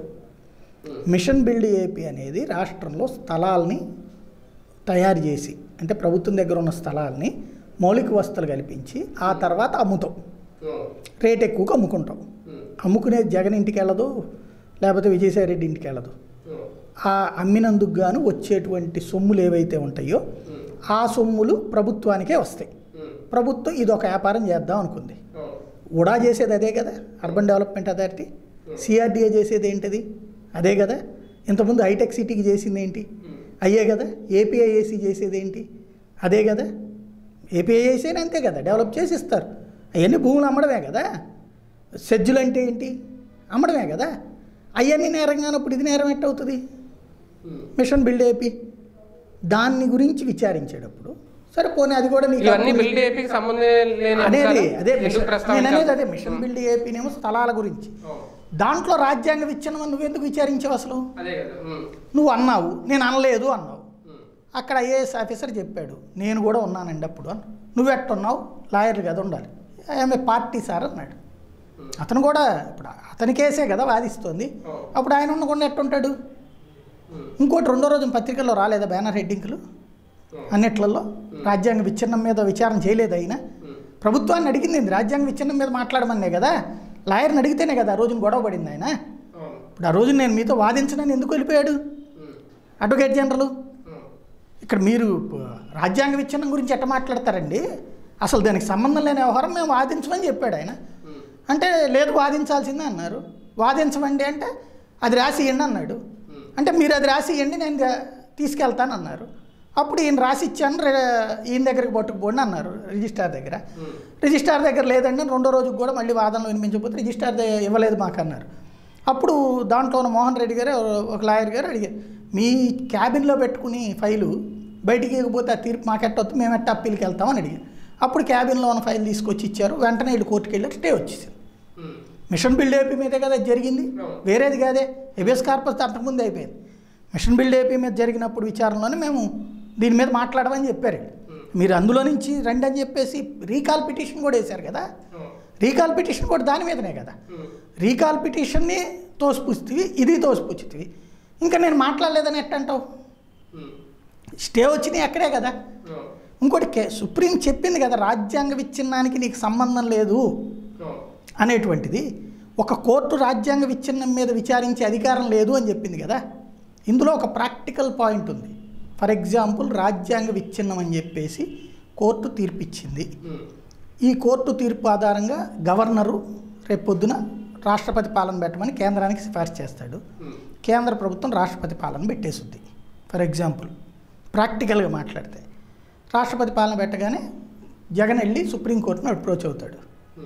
B: మిషన్ బిల్డ్ ఏపీ అనేది రాష్ట్రంలో స్థలాల్ని తయారు చేసి అంటే ప్రభుత్వం దగ్గర ఉన్న స్థలాల్ని మౌలిక వసతులు కల్పించి ఆ తర్వాత అమ్ముతాం రేట్ ఎక్కువగా అమ్ముకుంటాం అమ్ముకునేది జగన్ ఇంటికి వెళ్ళదు లేకపోతే విజయసాయి రెడ్డి ఇంటికి వెళ్ళదు ఆ అమ్మినందుకు గాను వచ్చేటువంటి సొమ్ములు ఏవైతే ఉంటాయో ఆ సొమ్ములు ప్రభుత్వానికే వస్తాయి ప్రభుత్వం ఇది ఒక వ్యాపారం చేద్దాం అనుకుంది ఉడా చేసేది అదే కదా అర్బన్ డెవలప్మెంట్ అథారిటీ సిఆర్డిఏ చేసేది ఏంటిది అదే కదా ఇంతకుముందు హైటెక్ సిటీకి చేసింది ఏంటి అయ్యే కదా ఏపీఐఏసీ చేసేది ఏంటి అదే కదా ఏపీఐఏసీ అంతే కదా డెవలప్ చేసి ఇస్తారు అవన్నీ భూములు అమ్మడమే కదా సెజ్జులు అంటే ఏంటి అమ్మడమే కదా అవన్నీ నేరం కానప్పుడు ఇది నేరం ఎట్టవుతుంది మిషన్ బిల్డ్ ఏపీ దాన్ని గురించి విచారించేటప్పుడు సరే పోనీ అది కూడా నీకు
A: ఇవన్నీ బిల్డ్ ఏపీకి సంబంధం లేని
B: అనేది
A: అంశాలు
B: అదే
A: ఎందుకు
B: మిషన్ నేను
A: ప్రస్తావించాలి?
B: అనేది అదే మిషన్ బిల్డ్ ఏపీనేమో స్థలాల గురించి దాంట్లో రాజ్యాంగ విచ్ఛిన్నం నువ్వెందుకు విచారించావు అసలు
A: అదే కదా ఉమ్.
B: నువ్వు అన్నావు నేను అనలేదు అన్నావు అక్కడ ఐఏఎస్ ఆఫీసర్ చెప్పాడు నేను కూడా ఉన్నానండి అప్పుడు అని నువ్వు ఎట్టున్నావు లాయర్ కదా ఉండాలి ఆమె పార్టీ సార్ అన్నాడు అతను కూడా ఇప్పుడు అతని కేసే కదా వాదిస్తోంది అప్పుడు ఆయన ఉండకుండా ఎట్టుంటాడు ఇంకోటి రెండో రోజు పత్రికల్లో రాలేదా బ్యానర్ హెడ్డింగ్లు అన్నిట్లలో రాజ్యాంగ విచ్ఛిన్నం మీద విచారణ చేయలేదు ఆయన ప్రభుత్వాన్ని అడిగింది ఏంది? రాజ్యాంగ విచ్ఛిన్నం మీద మాట్లాడమనే కదా లాయర్ని అడిగితేనే కదా ఆ రోజున గొడవ పడింది ఆయన ఇప్పుడు ఆ రోజు నేను మీతో వాదించనని ఎందుకు వెళ్ళిపోయాడు అడ్వకేట్ జనరల్ ఇక్కడ మీరు ప- రాజ్యాంగ విచ్ఛిన్నం గురించి ఎట్ట మాట్లాడతారండి అసలు దానికి సంబంధం లేని వ్యవహారం మేము వాదించమని చెప్పాడు ఆయన అంటే లేదు వాదించాల్సిందే అన్నారు వాదించమండి అంటే అది రాసి ఇవ్వండి అన్నాడు అంటే మీరు అది రాసి ఇవ్వండి నేను దా- తీసుకెళ్తాను అన్నారు అప్పుడు ఈయన రాసి ఇచ్చాను రే- ఈయన దగ్గరికి పట్టుకుపోండి అన్నారు రిజిస్టార్ దగ్గర రిజిస్టార్ దగ్గర లేదండి రెండో రోజుకి కూడా మళ్ళీ వాదనలు వినిపించకపోతే రిజిస్టార్ దగ్గర ఇవ్వలేదు మాకు అన్నారు అప్పుడు దాంట్లో ఉన్న మోహన్ రెడ్డి గారు ఒక లాయర్ గారు అడిగారు మీ క్యాబిన్లో పెట్టుకుని ఫైలు బయటికి ఇవ్వకపోతే ఆ తీర్పు మాకెట్ట వస్తుంది మేము ఎట్ట అప్పీల్కి వెళ్తామని అడిగారు అప్పుడు క్యాబిన్లో ఉన్న ఫైల్ తీసుకొచ్చి ఇచ్చారు వెంటనే వీళ్ళు కోర్టుకు వెళ్ళి స్టే వచ్చేసింది మిషన్ బిల్డ్ ఏపీ మీదే కదా ఇది జరిగింది
A: అవును.
B: వేరేది కాదే ఎబిఎస్ కార్పస్ అంతకుముందు అయిపోయింది మిషన్ బిల్డ్ ఏపీ మీద జరిగినప్పుడు విచారణలోనే మేము దీని మీద మాట్లాడమని చెప్పారు మీరు అందులో నుంచి రండి అని చెప్పేసి రీకాల్ పిటిషన్ కూడా వేశారు కదా రీకాల్ పిటిషన్ కూడా దాని మీదనే కదా రీకాల్ పిటిషన్ని తోసిపుచ్చితివి ఇది తోసిపుచ్చితివి ఇంకా నేను మాట్లాడలేదని ఎట్టంటావు స్టే వచ్చినాయి అక్కడే కదా ఇంకోటి కే సుప్రీం చెప్పింది కదా రాజ్యాంగ విచ్ఛిన్నానికి నీకు సంబంధం లేదు అనేటువంటిది ఒక కోర్టు రాజ్యాంగ విచ్ఛిన్నం మీద విచారించే అధికారం లేదు అని చెప్పింది కదా ఇందులో ఒక ప్రాక్టికల్ పాయింట్ ఉంది ఫర్ ఎగ్జాంపుల్ రాజ్యాంగ విచ్ఛిన్నం అని చెప్పేసి కోర్టు తీర్పిచ్చింది ఈ కోర్టు తీర్పు ఆధారంగా గవర్నరు రేపొద్దున రాష్ట్రపతి పాలన పెట్టమని కేంద్రానికి సిఫార్సు చేస్తాడు కేంద్ర ప్రభుత్వం రాష్ట్రపతి పాలన పెట్టేస్తుంది ఫర్ ఎగ్జాంపుల్ ప్రాక్టికల్గా మాట్లాడితే రాష్ట్రపతి పాలన పెట్టగానే జగన్ వెళ్ళి సుప్రీంకోర్టును అప్రోచ్ అవుతాడు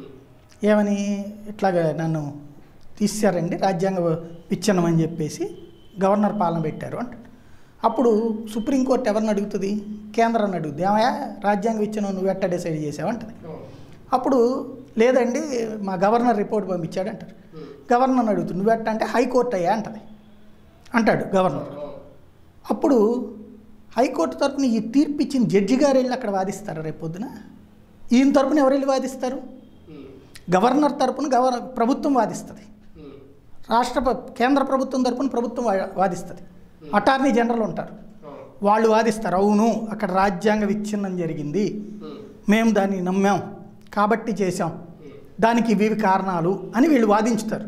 B: ఏమని ఇట్లాగా నన్ను తీశారండి రాజ్యాంగ విచ్ఛిన్నం అని చెప్పేసి గవర్నర్ పాలన పెట్టారు అంటాడు అప్పుడు సుప్రీంకోర్టు ఎవరిని అడుగుతుంది కేంద్రాన్ని అడుగుతుంది ఏమయ్యా రాజ్యాంగ విచ్ఛిన్నం నువ్వు ఎట్ట డిసైడ్ చేసావు అంటది అప్పుడు లేదండి మా గవర్నర్ రిపోర్ట్ పంపించాడు అంటారు గవర్నర్ అడుగుతుంది నువ్వు ఎట్ట అంటే హైకోర్టు అయ్యా అంటది అంటాడు గవర్నర్ అప్పుడు హైకోర్టు తరపున ఈ తీర్పు ఇచ్చిన జడ్జి గారు వెళ్ళి అక్కడ వాదిస్తారు రేపు పొద్దున ఈయన తరపున ఎవరు వెళ్ళి వాదిస్తారు గవర్నర్ తరపున గవర్ ప్రభుత్వం వాదిస్తుంది రాష్ట్ర ప్ర- కేంద్ర ప్రభుత్వం తరపున ప్రభుత్వం వా- వాదిస్తుంది అటార్నీ జనరల్ ఉంటారు వాళ్ళు వాదిస్తారు అవును అక్కడ రాజ్యాంగ విచ్ఛిన్నం జరిగింది మేము దాన్ని నమ్మాం కాబట్టి చేశాం దానికి ఇవి కారణాలు అని వీళ్ళు వాదించుతారు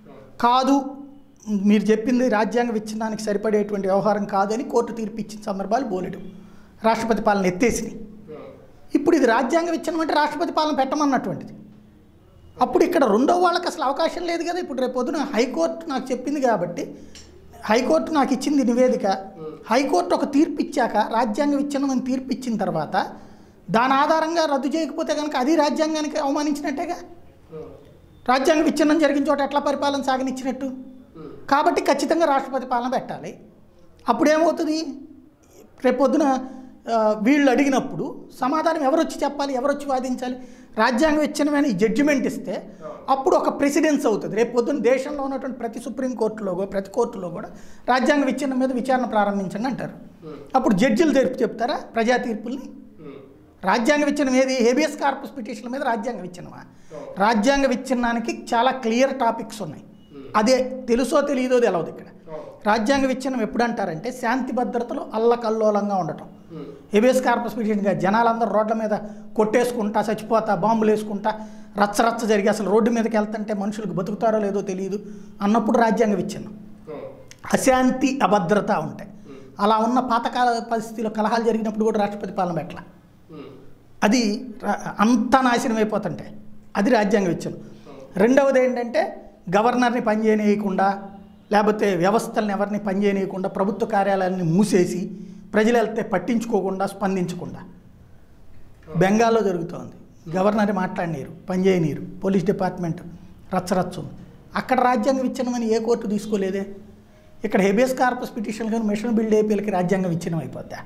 B: కాదు మీరు చెప్పింది రాజ్యాంగ విచ్ఛిన్నానికి సరిపడేటువంటి వ్యవహారం కాదు అని కోర్టు తీర్పు ఇచ్చిన సందర్భాలు బోలెడు రాష్ట్రపతి పాలన ఎత్తేసినాయి ఇప్పుడు ఇది రాజ్యాంగ విచ్ఛిన్నం అంటే రాష్ట్రపతి పాలన పెట్టమన్నటువంటిది అప్పుడు ఇక్కడ రెండో వాళ్ళకి అసలు అవకాశం లేదు కదా ఇప్పుడు రేపు పొద్దున హైకోర్టు నాకు చెప్పింది కాబట్టి హైకోర్టు నాకు ఇచ్చింది నివేదిక హైకోర్టు ఒక తీర్పు ఇచ్చాక రాజ్యాంగ విచ్ఛిన్నం అని తీర్పు ఇచ్చిన తర్వాత దాని ఆధారంగా రద్దు చేయకపోతే కనుక అది రాజ్యాంగానికి అవమానించినట్టేగా రాజ్యాంగ విచ్ఛిన్నం జరిగిన చోట ఎట్లా పరిపాలన సాగనిచ్చినట్టు కాబట్టి ఖచ్చితంగా రాష్ట్రపతి పాలన పెట్టాలి అప్పుడేమవుతుంది రేపొద్దున ఆ, వీళ్ళు అడిగినప్పుడు సమాధానం ఎవరు వచ్చి చెప్పాలి ఎవరు వచ్చి వాదించాలి రాజ్యాంగ విచ్ఛిన్నమైన ఈ జడ్జిమెంట్ ఇస్తే అప్పుడు ఒక ప్రెసిడెన్స్ అవుతుంది రేపు పొద్దున్న దేశంలో ఉన్నటువంటి ప్రతి సుప్రీం కోర్టులో కూడా ప్రతి కోర్టులో కూడా రాజ్యాంగ విచ్ఛిన్నం మీద విచారణ ప్రారంభించండి అంటారు అప్పుడు జడ్జిలు తీర్పు చెప్తారా ప్రజా తీర్పుల్ని రాజ్యాంగ విచ్ఛిన్నం ఏది హేబియస్ కార్పస్ పిటిషన్ల మీద రాజ్యాంగ విచ్ఛిన్నమా రాజ్యాంగ విచ్ఛిన్నానికి చాలా క్లియర్ టాపిక్స్ ఉన్నాయి అదే తెలుసో తెలియదో తెలవదు ఇక్కడ రాజ్యాంగ విచ్ఛిన్నం ఎప్పుడు అంటారంటే శాంతి భద్రతలు అల్లకల్లోలంగా ఉండటం హెబియస్ కార్పస్ పిటిషన్గా జనాలందరూ రోడ్ల మీద కొట్టేసుకుంటా చచ్చిపోతా బాంబులు వేసుకుంటా రచ్చ రచ్చ జరిగి అసలు రోడ్డు మీదకి వెళ్తుంటే మనుషులకు బతుకుతారో లేదో తెలియదు అన్నప్పుడు రాజ్యాంగ విచ్ఛిన్నం అశాంతి అభద్రత ఉంటాయి అలా ఉన్న పాతకాల పరిస్థితిలో కలహాలు జరిగినప్పుడు కూడా రాష్ట్రపతి పాలన పెట్టాల అది రా- అంతా నాశనం అయిపోతుంటాయి అది రాజ్యాంగ విచ్ఛిన్నం రెండవది ఏంటంటే గవర్నర్ని పనిచేయనీయకుండా లేకపోతే వ్యవస్థలను ఎవరిని పనిచేయనీయకుండా ప్రభుత్వ కార్యాలయాన్ని మూసేసి ప్రజలు వెళ్తే పట్టించుకోకుండా స్పందించకుండా బెంగాల్లో జరుగుతోంది గవర్నర్ మాట్లాడినీరు పనిచేయనీరు పోలీస్ డిపార్ట్మెంట్ రచ్చరచ్చ ఉంది అక్కడ రాజ్యాంగ విచ్ఛిన్నమని ఏ కోర్టు తీసుకోలేదే ఇక్కడ హెబియస్ కార్పస్ పిటిషన్ కానీ మిషన్ బిల్డ్ ఏపీలకి రాజ్యాంగ విచ్ఛిన్నం అయిపోద్దా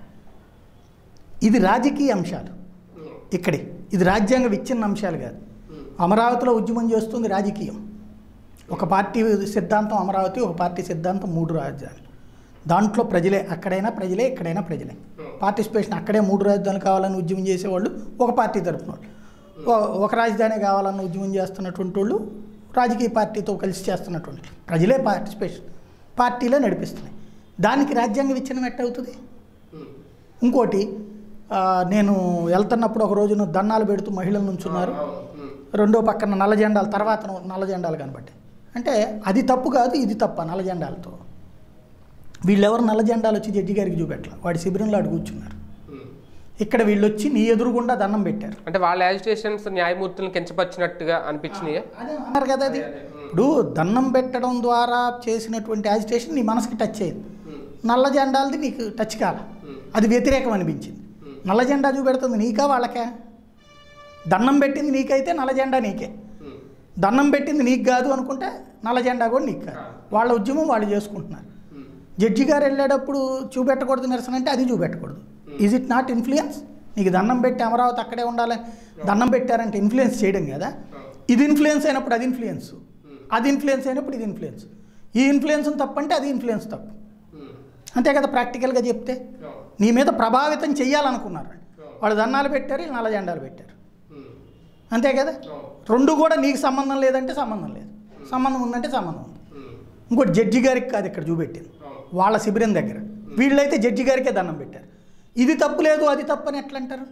B: ఇది రాజకీయ అంశాలు ఇక్కడే ఇది రాజ్యాంగ విచ్ఛిన్న అంశాలు కాదు అమరావతిలో ఉద్యమం చేస్తుంది రాజకీయం ఒక పార్టీ సిద్ధాంతం అమరావతి ఒక పార్టీ సిద్ధాంతం మూడు రాజధానులు దాంట్లో ప్రజలే అక్కడైనా ప్రజలే ఇక్కడైనా ప్రజలే పార్టిసిపేషన్ అక్కడే మూడు రాజధానులు కావాలని ఉద్యమం చేసేవాళ్ళు ఒక పార్టీ తరపున వాళ్ళు ఓ- ఒక రాజధాని కావాలన్న ఉద్యమం చేస్తున్నటువంటి వాళ్ళు రాజకీయ పార్టీతో కలిసి చేస్తున్నటువంటి వాళ్ళు. ప్రజలే పార్టిసిపేషన్ పార్టీలే నడిపిస్తున్నాయి దానికి రాజ్యాంగ విచ్ఛిన్నం ఎట్ట అవుతుంది ఇంకోటి ఆ, నేను వెళ్తున్నప్పుడు ఒక రోజున దండాలు పెడుతూ మహిళలు నుంచున్నారు రెండో పక్కన నల్ల జెండాలు తర్వాత నల్ల జెండాలు కనబడ్డాయి అంటే అది తప్పు కాదు ఇది తప్ప నల్ల జెండాలతో వీళ్ళెవరు నల్ల జెండాలు వచ్చి జడ్జి గారికి చూపెట్టాల వాడి శిబిరంలో అడుగు కూర్చున్నారు ఇక్కడ వీళ్ళు వచ్చి నీ ఎదురుగుండా దండం పెట్టారు
A: అంటే వాళ్ళ యాజిటేషన్స్ న్యాయమూర్తులను కించపరిచినట్టుగా అనిపించినాయి
B: అదే అన్నారు కదా అది ఇప్పుడు దండం పెట్టడం ద్వారా చేసినటువంటి యాజిటేషన్ నీ మనసుకి టచ్ అయ్యింది నల్ల జెండాలది నీకు టచ్ కాల అది వ్యతిరేకం అనిపించింది నల్ల జెండా చూపెడుతుంది నీకా వాళ్ళకే దండం పెట్టింది నీకైతే నల్ల జెండా నీకే దండం పెట్టింది నీకు కాదు అనుకుంటే నల్ల జెండా కూడా నీకు కాదు వాళ్ళ ఉద్యమం వాళ్ళు చేసుకుంటున్నారు జడ్జి గారు వెళ్ళేటప్పుడు చూపెట్టకూడదు నిరసన అంటే అది చూపెట్టకూడదు ఈజ్ ఇట్ నాట్ ఇన్ఫ్లుయెన్స్ నీకు దండం పెట్టి అమరావతి అక్కడే ఉండాలని దండం పెట్టారంటే ఇన్ఫ్లుయెన్స్ చేయడం కదా ఇది ఇన్ఫ్లుయెన్స్ అయినప్పుడు అది ఇన్ఫ్లుయెన్స్ అది ఇన్ఫ్లుయెన్స్ అయినప్పుడు ఇది ఇన్ఫ్లుయెన్స్ ఈ ఇన్ఫ్లుయెన్స్ తప్పు అంటే అది ఇన్ఫ్లుయెన్స్ తప్పు అంతే కదా ప్రాక్టికల్గా చెప్తే నీ మీద ప్రభావితం చెయ్యాలనుకున్నారు వాళ్ళు దండాలు పెట్టారు వీళ్ళు నల్ల జెండాలు పెట్టారు అంతే కదా రెండు కూడా నీకు సంబంధం లేదంటే సంబంధం లేదు సంబంధం ఉందంటే సంబంధం ఉంది ఇంకోటి జడ్జి గారికి కాదు ఇక్కడ చూపెట్టింది వాళ్ళ శిబిరం దగ్గర వీళ్ళైతే జడ్జి గారికే దండం పెట్టారు ఇది తప్పు లేదు అది తప్పు అని ఎట్లా అంటారు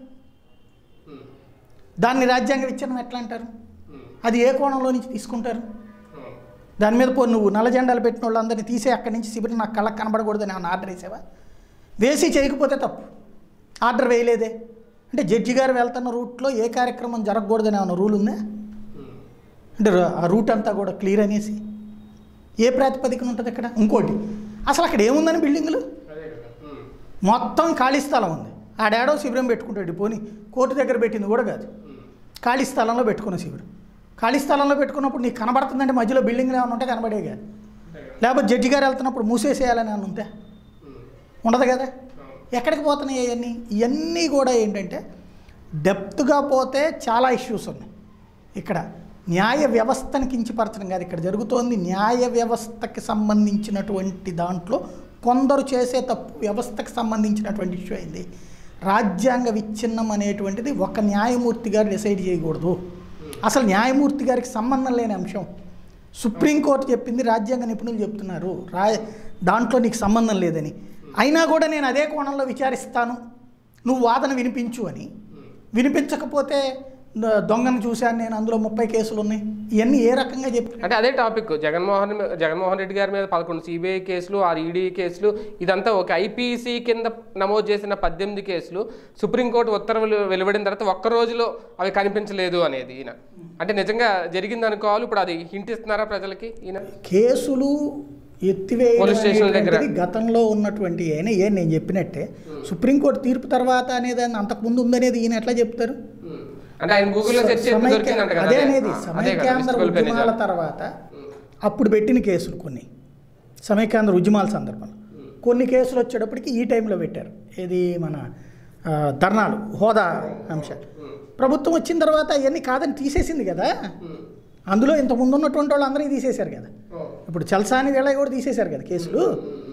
B: దాన్ని రాజ్యాంగ విచ్ఛిన్నం ఎట్లా అంటారు అది ఏ కోణంలో నుంచి తీసుకుంటారు దాని మీద పో నువ్వు నల్ల జెండాలు పెట్టిన వాళ్ళందరినీ తీసే అక్కడి నుంచి శిబిరం నాకు కళ్ళకు కనబడకూడదని ఏమైనా ఆర్డర్ వేసావా వేసి చేయకపోతే తప్పు ఆర్డర్ వేయలేదే అంటే జడ్జి గారు వెళ్తున్న రూట్లో ఏ కార్యక్రమం జరగకూడదని ఏమైనా రూల్ ఉందా అంటే ర- ఆ రూట్ అంతా కూడా క్లియర్ అనేసి ఏ ప్రాతిపదికన ఉంటుంది ఇక్కడ ఇంకోటి అసలు అక్కడ ఏముందని బిల్డింగులు మొత్తం ఖాళీ స్థలం ఉంది ఆడాడో శిబిరం పెట్టుకుంటాడు పోని కోర్టు దగ్గర పెట్టింది కూడా కాదు ఖాళీ స్థలంలో పెట్టుకున్న శిబిరం ఖాళీ స్థలంలో పెట్టుకున్నప్పుడు నీకు కనబడుతుందంటే మధ్యలో బిల్డింగ్లు ఏమైనా ఉంటే కనబడేగా లేకపోతే జడ్జి గారు వెళ్తున్నప్పుడు మూసేసేయాలని ఏమైనా ఉంటే ఉండదు కదా ఎక్కడికి పోతున్నాయి ఇవన్నీ ఇవన్నీ కూడా ఏంటంటే డెప్త్గా పోతే చాలా ఇష్యూస్ ఉన్నాయి ఇక్కడ న్యాయ వ్యవస్థను కించపరచడం కాదు ఇక్కడ జరుగుతోంది న్యాయ వ్యవస్థకి సంబంధించినటువంటి దాంట్లో కొందరు చేసే తప్పు వ్యవస్థకు సంబంధించినటువంటి ఇష్యూ అయింది రాజ్యాంగ విచ్ఛిన్నం అనేటువంటిది ఒక న్యాయమూర్తి గారు డిసైడ్ చేయకూడదు అసలు న్యాయమూర్తి గారికి సంబంధం లేని అంశం సుప్రీంకోర్టు చెప్పింది రాజ్యాంగ నిపుణులు చెప్తున్నారు రా దాంట్లో నీకు సంబంధం లేదని అయినా కూడా నేను అదే కోణంలో విచారిస్తాను నువ్వు వాదన వినిపించు అని వినిపించకపోతే ద- దొంగను చూశాను నేను అందులో ముప్పై కేసులు ఉన్నాయి ఇవన్నీ ఏ రకంగా చెప్పి
A: అంటే అదే టాపిక్ జగన్మోహన్ జగన్మోహన్ రెడ్డి గారి మీద పదకొండు సిబిఐ కేసులు ఆరు ఈడీ కేసులు ఇదంతా ఒక ఐపీసీ కింద నమోదు చేసిన పద్దెనిమిది కేసులు సుప్రీంకోర్టు ఉత్తర్వులు వెలువడిన తర్వాత ఒక్క రోజులో అవి కనిపించలేదు అనేది ఈయన అంటే నిజంగా జరిగింది అనుకోవాలి ఇప్పుడు అది హింట్ ఇస్తున్నారా ప్రజలకి ఈయన
B: కేసులు ఎత్తివేయడం
A: పోలీస్ స్టేషన్ల దగ్గర.
B: అనేటువంటిది గతంలో ఉన్నటువంటి అయినా ఏ నేను చెప్పినట్టే సుప్రీంకోర్టు తీర్పు తర్వాత అనేది అంతకుముందు ఉందనేది ఈయన ఎట్లా చెప్తారు
A: అంటే ఆయన గూగుల్లో సెర్చ్ చేసి
B: సమైక్య-
A: దొరికిందంట కదా
B: అదే
A: అదే.
B: అనేది
A: ఆ, అదే కదా,
B: సమైక్యాంధ్ర
A: మిస్డ్ కాల్ పే
B: ఉద్యమాల
A: నిజాలు.
B: తర్వాత అప్పుడు పెట్టిన కేసులు కొన్ని సమైక్యాంధ్ర ఉద్యమాల సందర్భంలో కొన్ని కేసులు వచ్చేటప్పటికి ఈ టైంలో పెట్టారు ఏది మన ఆ, ధర్నాలు హోదా అంశాలు ప్రభుత్వం వచ్చిన తర్వాత అవన్నీ కాదని తీసేసింది కదా అందులో ఇంత ముందు ఉన్నటువంటి వాళ్ళు అందరినీ తీసేశారు కదా ఇప్పుడు చల్సాని వేళ కూడా తీసేశారు కదా కేసులు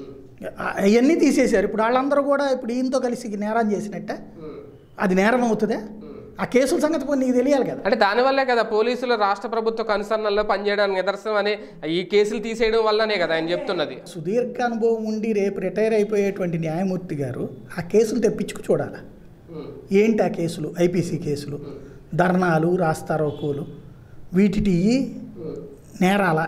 B: అవన్నీ తీసేశారు ఇప్పుడు వాళ్ళందరూ కూడా ఇప్పుడు ఈయనతో కలిసి నేరం చేసినట్ట అది నేరం అవుతుందా ఆ కేసుల సంగతి పోనీ నీకు తెలియాలి కదా
A: అంటే దానివల్లే కదా పోలీసులు రాష్ట్ర ప్రభుత్వ కనుసరణలో పనిచేయడానికి నిదర్శనం అని ఈ కేసులు తీసేయడం వల్లనే కదా ఆయన చెప్తున్నది
B: సుదీర్ఘ అనుభవం ఉండి రేపు రిటైర్ అయిపోయేటువంటి న్యాయమూర్తి గారు ఆ కేసులు తెప్పించుకు చూడాలి ఏంటి ఆ కేసులు ఐపీసీ కేసులు ధర్నాలు రాస్తారోకోలు వీటిటి నేరాల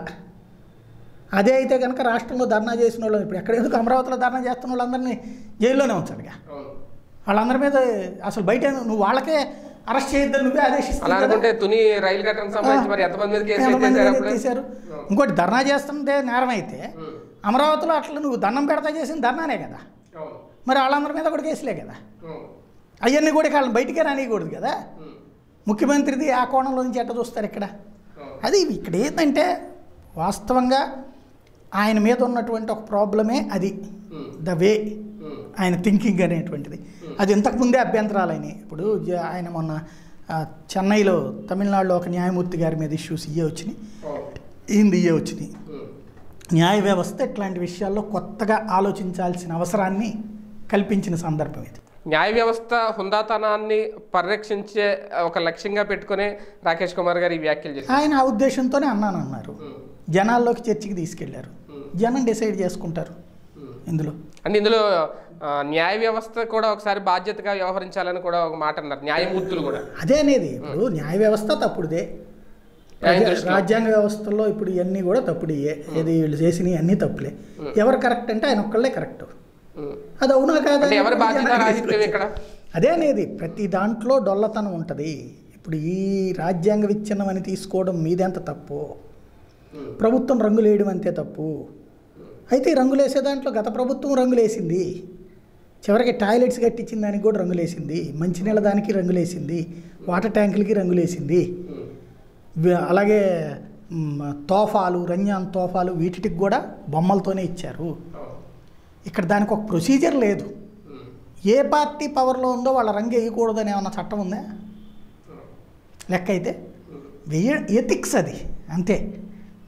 B: అదే అయితే కనుక రాష్ట్రంలో ధర్నా చేసిన వాళ్ళు ఇప్పుడు ఎక్కడ ఎందుకు అమరావతిలో ధర్నా చేస్తున్న వాళ్ళందరినీ జైల్లోనే ఉంచాలిగా వాళ్ళందరి మీద అసలు బయట నువ్వు వాళ్ళకే అరెస్ట్ చేయొద్దని నువ్వే
A: అలా
B: ఆదేశిస్తావు
A: అనుకుంటే తుని రైలు ఘటనకు సంబంధించి మరి ఎంతమంది మీద కేసులు
B: ఎంతమంది
A: ఎత్తేసారు
B: మీద
A: అప్పుడు
B: తీశారు ఇంకోటి ధర్నా చేస్తుంటే నేరం అయితే అమరావతిలో అట్లా నువ్వు దండం పెడతా చేసిన ధర్నానే కదా మరి వాళ్ళందరి మీద కూడా కేసులే కదా అవన్నీ కూడా వాళ్ళని బయటికే రానియకూడదు కదా ముఖ్యమంత్రిది ఆ కోణంలో నుంచి ఎట్ట చూస్తారు ఇక్కడ అది ఇక్కడ ఏంటంటే వాస్తవంగా ఆయన మీద ఉన్నటువంటి ఒక ప్రాబ్లమే అది ద వే ఆయన థింకింగ్ అనేటువంటిది అది ఇంతకుముందే అభ్యంతరాలు అయినాయి ఇప్పుడు జ- ఆయన మొన్న ఆ, చెన్నైలో తమిళనాడులో ఒక న్యాయమూర్తి గారి మీద ఇష్యూస్ ఇయే వచ్చినాయి ఈయనది ఇయే వచ్చినాయి న్యాయ వ్యవస్థ ఇట్లాంటి విషయాల్లో కొత్తగా ఆలోచించాల్సిన అవసరాన్ని కల్పించిన సందర్భం ఇది
A: న్యాయ వ్యవస్థ హుందాతనాన్ని పరిరక్షించే ఒక లక్ష్యంగా పెట్టుకునే రాకేష్ కుమార్ గారు ఈ వ్యాఖ్యలు చేశారు
B: ఆయన ఆ ఉద్దేశంతోనే అన్నాను అన్నారు జనాల్లోకి చర్చికి తీసుకెళ్లారు జనం డిసైడ్ చేసుకుంటారు ఇందులో
A: అంటే ఇందులో ఆ, న్యాయ వ్యవస్థ కూడా ఒకసారి బాధ్యతగా వ్యవహరించాలని కూడా ఒక మాట అన్నారు న్యాయమూర్తులు కూడా
B: అదే అనేది ఇప్పుడు న్యాయ వ్యవస్థ తప్పుడుదే
A: ఆయన దృష్టిలో.
B: రాజ్యాంగ వ్యవస్థలో ఇప్పుడు ఇవన్నీ కూడా తప్పుడియే ఏది వీళ్ళు చేసినవి అన్నీ తప్పులే ఎవరు కరెక్ట్ అంటే ఆయన ఒక్కళ్ళే కరెక్ట్
A: ఉమ్.
B: అది అవునా కాదా
A: అంటే ఎవరి
B: అని
A: బాధ్యత
B: జనానికి
A: రాహిత్యం ఇక్కడ
B: అదే అనేది ప్రతి దాంట్లో డొల్లతనం ఉంటుంది ఇప్పుడు ఈ రాజ్యాంగ విచ్ఛిన్నం అని తీసుకోవడం మీదెంత తప్పు ప్రభుత్వం రంగులు వేయడం అంతే తప్పు అయితే ఈ రంగులు వేసే దాంట్లో గత ప్రభుత్వం రంగులు వేసింది చివరికి టాయిలెట్స్ కట్టించిన దానికి కూడా రంగులు వేసింది మంచినీళ్ళ దానికి రంగులు వేసింది వాటర్ ట్యాంకులకి రంగులు వేసింది వి- అలాగే మ్, తోఫాలు రంజాన్ తోఫాలు వీటికి కూడా బొమ్మలతోనే ఇచ్చారు ఇక్కడ దానికి ఒక ప్రొసీజర్ లేదు ఏ పార్టీ పవర్లో ఉందో వాళ్ళ రంగు వేయకూడదని ఏమన్నా చట్టం ఉందా లెక్క అయితే వెయ్య ఎథిక్స్ అది అంతే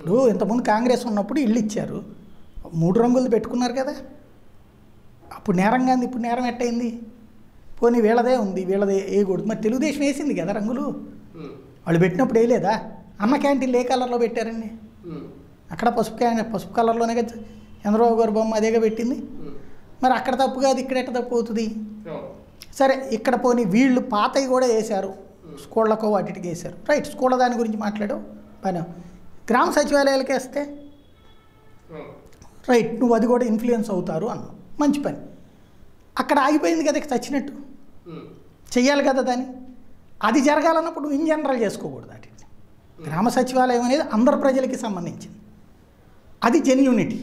B: ఇప్పుడు ఇంతకుముందు కాంగ్రెస్ ఉన్నప్పుడు ఇల్లు ఇచ్చారు మూడు రంగులు పెట్టుకున్నారు కదా అప్పుడు నేరం కాదు ఇప్పుడు నేరం ఎట్టయింది పోనీ వీళ్ళదే ఉంది వీళ్ళదే వేయకూడదు మరి తెలుగుదేశం వేసింది కదా రంగులు వాళ్ళు పెట్టినప్పుడు వేయలేదా అన్న క్యాంటీన్లు ఏ కలర్లో పెట్టారండి అక్కడ పసుపు క్యాన్ పసుపు కలర్లోనే కదా చంద్రబాబు గారు బొమ్మ అదేగా పెట్టింది మరి అక్కడ తప్పు కాదు ఇక్కడ ఎట్ట తప్పు అవుతుంది సరే ఇక్కడ పోనీ వీళ్ళు పాతవి కూడా వేశారు స్కూళ్ళకో వాటికి వేశారు రైట్ స్కూళ్ళ దాని గురించి మాట్లాడావు పని గ్రామ సచివాలయాలకి వేస్తే రైట్ నువ్వు అది కూడా ఇన్ఫ్లుయెన్స్ అవుతారు అన్నావు మంచి పని అక్కడ ఆగిపోయింది కదా ఇక చచ్చినట్టు చెయ్యాలి కదా దాన్ని అది జరగాలన్నప్పుడు నువ్వు ఇన్ జనరల్ చేసుకోకూడదు వాటిని గ్రామ సచివాలయం అనేది అందరు ప్రజలకి సంబంధించింది అది జెన్యూనిటీ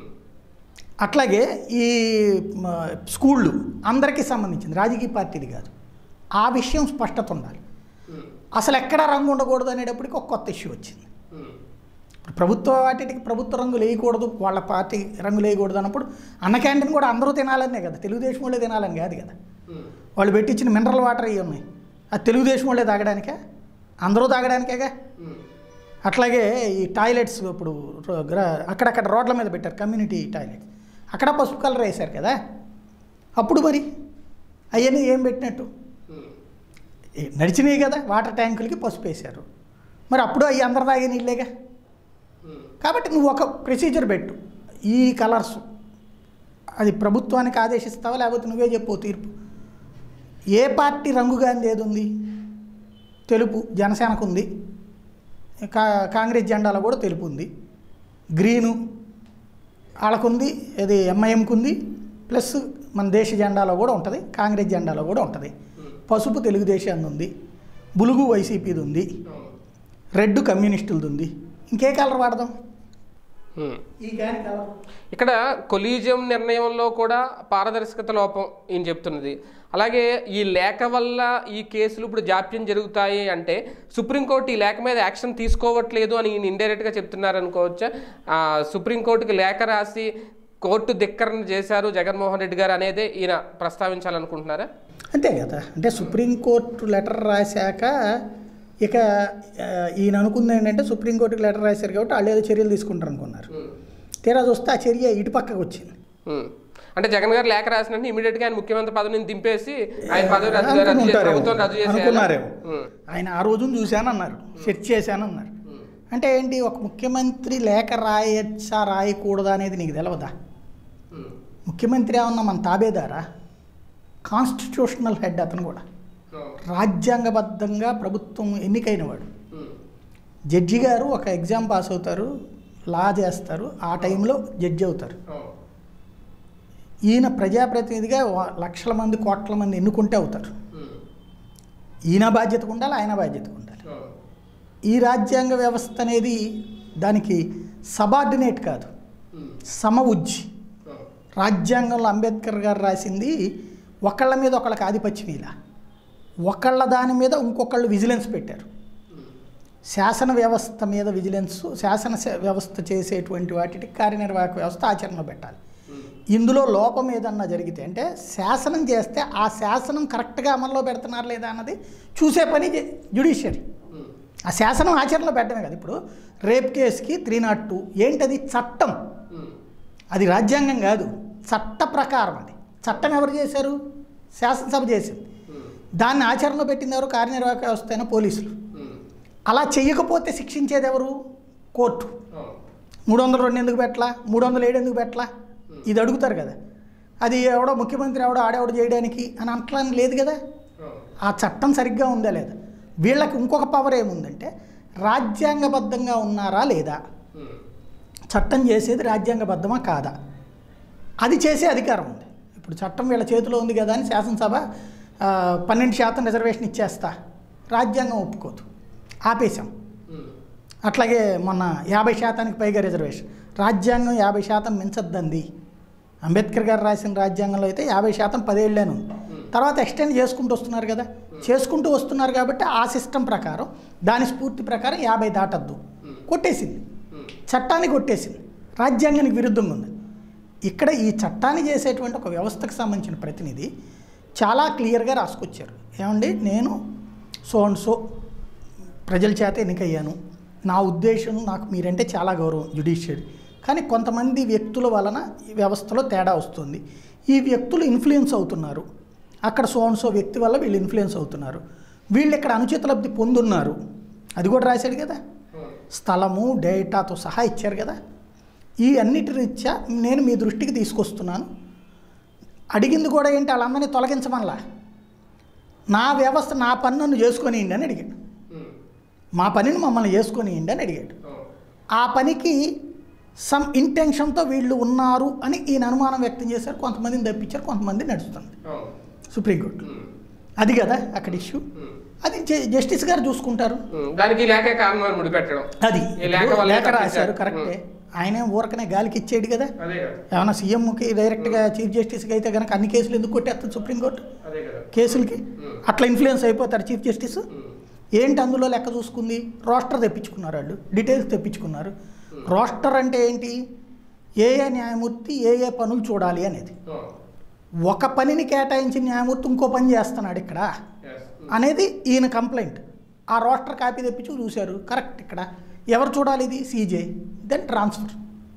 B: అట్లాగే ఈ మ, స్కూళ్ళు అందరికీ సంబంధించింది రాజకీయ పార్టీది కాదు ఆ విషయం స్పష్టత ఉండాలి అసలు ఎక్కడ రంగు ఉండకూడదు అనేటప్పటికి ఒక కొత్త ఇష్యూ వచ్చింది ఇప్పుడు ప్రభుత్వ వాటికి ప్రభుత్వ రంగులు వేయకూడదు వాళ్ళ పార్టీ రంగులు వేయకూడదు అన్నప్పుడు అన్న క్యాంటీన్ కూడా అందరూ తినాలనే కదా తెలుగుదేశం వాళ్ళే తినాలని కాదు కదా వాళ్ళు పెట్టించిన మినరల్ వాటర్ అవి ఉన్నాయి అది తెలుగుదేశం వాళ్ళే తాగడానికే అందరూ తాగడానికేగా అట్లాగే ఈ టాయిలెట్స్ ఇప్పుడు రో- గ్ర- అక్కడక్కడ రోడ్ల మీద పెట్టారు కమ్యూనిటీ టాయిలెట్స్ అక్కడ పసుపు కలర్ వేశారు కదా అప్పుడు మరి అవన్నీ ఏం పెట్టినట్టు ఏ, నడిచినాయి కదా వాటర్ ట్యాంకులకి పసుపు వేశారు మరి అప్పుడు అవి అందరు తాగే నీళ్ళేగా కాబట్టి నువ్వు ఒక ప్రొసీజర్ పెట్టు ఈ కలర్స్ అది ప్రభుత్వానికి ఆదేశిస్తావా లేకపోతే నువ్వే చెప్పు తీర్పు ఏ పార్టీ రంగు గాంధీ ఏది ఉంది తెలుపు జనసేనకు ఉంది కా కాంగ్రెస్ జెండాలో కూడా తెలుపు ఉంది గ్రీను వాళ్ళకుంది ఇది ఎంఐఎంకి ఉంది ప్లస్ మన దేశ జెండాలో కూడా ఉంటుంది కాంగ్రెస్ జెండాలో కూడా ఉంటుంది పసుపు తెలుగుదేశాన్ని ఉంది బులుగు వైసీపీది ఉంది రెడ్ కమ్యూనిస్టులది ఉంది ఇంకే కలర్ వాడదాం ఈ క్యాన్ కలర్
A: ఇక్కడ కొలీజియం నిర్ణయంలో కూడా పారదర్శకత లోపం ఈయన చెప్తున్నది అలాగే ఈ లేఖ వల్ల ఈ కేసులు ఇప్పుడు జాప్యం జరుగుతాయి అంటే సుప్రీంకోర్టు ఈ లేఖ మీద యాక్షన్ తీసుకోవట్లేదు అని ఈయన ఇండైరెక్ట్గా చెప్తున్నారు అనుకోవచ్చా ఆ, సుప్రీంకోర్టుకి లేఖ రాసి కోర్టు ధిక్కరణ చేశారు జగన్మోహన్ రెడ్డి గారు అనేదే ఈయన ప్రస్తావించాలనుకుంటున్నారా
B: అంతే కదా అంటే సుప్రీంకోర్టు లెటర్ రాశాక ఇక ఆ, ఈయన అనుకుంది ఏంటంటే సుప్రీంకోర్టుకి లెటర్ రాశారు కాబట్టి వాళ్ళు ఏదో చర్యలు తీసుకుంటారు అనుకున్నారు తీరా చూస్తే ఆ చర్య ఇటు పక్కకు వచ్చింది
A: ఉమ్. అంటే జగన్ గారు లేఖ రాసినట్టు ఇమీడియట్ గా ఆయన ముఖ్యమంత్రి పదవిని దింపేసి ఆయన పదవి రద్దు రద్దు చేసి
B: అనుకుంటారేమో.
A: ప్రభుత్వం రద్దు చేసేయాలా?
B: అనుకున్నారేమో
A: ఉమ్.
B: ఆయన ఆ రోజున చూశానన్నారు సెర్చ్ చేశానన్నారు అంటే ఏంటి ఒక ముఖ్యమంత్రి లేఖ రాయచ్చా రాయకూడదా అనేది నీకు తెలవదా
A: ఉమ్.
B: ముఖ్యమంత్రి ఏమన్నా మన తాబేదారా కాన్స్టిట్యూషనల్ హెడ్ అతను కూడా రాజ్యాంగబద్ధంగా ప్రభుత్వం ఎన్నికైనవాడు
A: ఉమ్.
B: జడ్జి గారు ఒక ఎగ్జామ్ పాస్ అవుతారు లా చేస్తారు ఆ టైంలో జడ్జి అవుతారు ఈయన ప్రజాప్రతినిధిగా వ- లక్షల మంది కోట్ల మంది ఎన్నుకుంటే అవుతారు
A: ఉమ్.
B: ఈయన బాధ్యతగా ఉండాలి ఆయన బాధ్యతగా ఉండాలి ఈ రాజ్యాంగ వ్యవస్థ అనేది దానికి సబార్డినేట్ కాదు
A: ఉమ్.
B: సమ ఉజ్జి రాజ్యాంగంలో అంబేద్కర్ గారు రాసింది ఒకళ్ళ మీద ఒకళ్ళకి ఆధిపత్యం ఇలా ఒకళ్ళ దాని మీద ఇంకొకళ్ళు విజిలెన్స్ పెట్టారు శాసన వ్యవస్థ మీద విజిలెన్స్ శాసన స- వ్యవస్థ చేసేటువంటి వాటికి కార్యనిర్వాహక వ్యవస్థ ఆచరణలో పెట్టాలి ఇందులో లోపం ఏదన్నా జరిగితే అంటే శాసనం చేస్తే ఆ శాసనం కరెక్ట్గా అమల్లో పెడుతున్నారు లేదా అన్నది చూసే పని జ్యుడిషియరీ
A: ఉమ్.
B: ఆ శాసనం ఆచరణలో పెట్టడమే కదా ఇప్పుడు రేప్ కేసుకి త్రీ నాట్ టూ ఏంటది చట్టం
A: ఉమ్.
B: అది రాజ్యాంగం కాదు చట్ట ప్రకారం అది చట్టం ఎవరు చేశారు శాసనసభ చేసింది
A: ఉమ్.
B: దాన్ని ఆచరణలో పెట్టింది ఎవరు కార్యనిర్వాహక వ్యవస్థ అయిన పోలీసులు
A: ఉమ్.
B: అలా చెయ్యకపోతే శిక్షించేది ఎవరు కోర్టు
A: అవును.
B: మూడు వందల రెండు ఎందుకు పెట్టలా మూడు వందల ఏడు ఎందుకు పెట్టలా ఇది అడుగుతారు కదా అది ఎవడో ముఖ్యమంత్రి ఎవడో ఆడెవడో చేయడానికి అని అంటలని లేదు కదా
A: అవును.
B: ఆ చట్టం సరిగ్గా ఉందా లేదా వీళ్ళకి ఇంకొక పవర్ ఏముందంటే రాజ్యాంగబద్ధంగా ఉన్నారా లేదా
A: ఉమ్.
B: చట్టం చేసేది రాజ్యాంగబద్ధమా కాదా అది చేసే అధికారం ఉంది ఇప్పుడు చట్టం వీళ్ళ చేతిలో ఉంది కదా అని శాసనసభ ఆ, పన్నెండు శాతం రిజర్వేషన్ ఇచ్చేస్తా రాజ్యాంగం ఒప్పుకోదు ఆపేశాం
A: ఉమ్.
B: అట్లాగే మొన్న యాభై శాతానికి పైగా రిజర్వేషన్ రాజ్యాంగం యాభై శాతం మించద్దంది అంబేద్కర్ గారు రాసిన రాజ్యాంగంలో అయితే యాభై శాతం పదేళ్ళేను ఉంది తర్వాత ఎక్స్టెండ్ చేసుకుంటూ వస్తున్నారు కదా చేసుకుంటూ వస్తున్నారు కాబట్టి ఆ సిస్టమ్ ప్రకారం దాని స్ఫూర్తి ప్రకారం యాభై దాటద్దు కొట్టేసింది
A: ఉమ్.
B: చట్టాన్ని కొట్టేసింది రాజ్యాంగానికి విరుద్ధంగా ఉంది ఇక్కడ ఈ చట్టాన్ని చేసేటువంటి ఒక వ్యవస్థకు సంబంధించిన ప్రతినిధి చాలా క్లియర్గా రాసుకొచ్చారు ఏమండి నేను సో అండ్ సో ప్రజల చేత ఎన్నికయ్యాను నా ఉద్దేశం నాకు మీరంటే చాలా గౌరవం జ్యుడిషియరీ కానీ కొంతమంది వ్యక్తుల వలన ఈ వ్యవస్థలో తేడా వస్తుంది ఈ వ్యక్తులు ఇన్ఫ్లుయెన్స్ అవుతున్నారు అక్కడ సో అండ్ సో వ్యక్తి వల్ల వీళ్ళు ఇన్ఫ్లుయెన్స్ అవుతున్నారు వీళ్ళు ఇక్కడ అనుచిత లబ్ధి పొందున్నారు అది కూడా రాశాడు కదా స్థలము డేటాతో సహా ఇచ్చారు కదా ఈ అన్నిటి రీత్యా నేను మీ దృష్టికి తీసుకొస్తున్నాను అడిగింది కూడా ఏంటి వాళ్ళందరినీ తొలగించమనలా నా వ్యవస్థ నా పని నన్ను చేసుకొనియండి అని అడిగాడు మా పనిని మమ్మల్ని చేసుకొనియండి అని అడిగాడు ఆ పనికి సమ్ ఇంటెన్షన్తో వీళ్ళు ఉన్నారు అని ఈయన అనుమానం వ్యక్తం చేశారు కొంతమందిని తప్పించారు కొంతమంది నడుస్తుంది సుప్రీంకోర్టు అది కదా అక్కడ ఇష్యూ అది జ- జస్టిస్ గారు చూసుకుంటారు
A: దానికి లేక కారణం ముడిపెట్టడం
B: అది
A: ఈ లేఖ
B: ఇప్పుడు
A: వల్లే
B: లేఖ రాశారు
A: తప్పించారు.
B: కరెక్టే ఆయనే ఊరకనే గాలికి ఇచ్చేడు కదా
A: అదే కదా
B: ఏమన్నా సీఎంకి డైరెక్ట్గా చీఫ్ జస్టిస్కి అయితే కనుక అన్ని కేసులు ఎందుకు కొట్టేస్తుంది సుప్రీంకోర్టు
A: అదే కదా
B: కేసులకి అట్లా ఇన్ఫ్లుయెన్స్ అయిపోతారు చీఫ్ జస్టిస్ ఏంటి అందులో లెక్క చూసుకుంది రోస్టర్ తెప్పించుకున్నారు వాళ్ళు డీటెయిల్స్ తెప్పించుకున్నారు రోస్టర్ అంటే ఏంటి ఏ ఏ న్యాయమూర్తి ఏ ఏ పనులు చూడాలి అనేది ఒక పనిని కేటాయించిన న్యాయమూర్తి ఇంకో పని చేస్తున్నాడు ఇక్కడ అనేది ఈయన కంప్లైంట్ ఆ రోస్టర్ కాపీ తెప్పించి చూశారు కరెక్ట్ ఇక్కడ ఎవరు చూడాలి ఇది సీజే దెన్ ట్రాన్స్ఫర్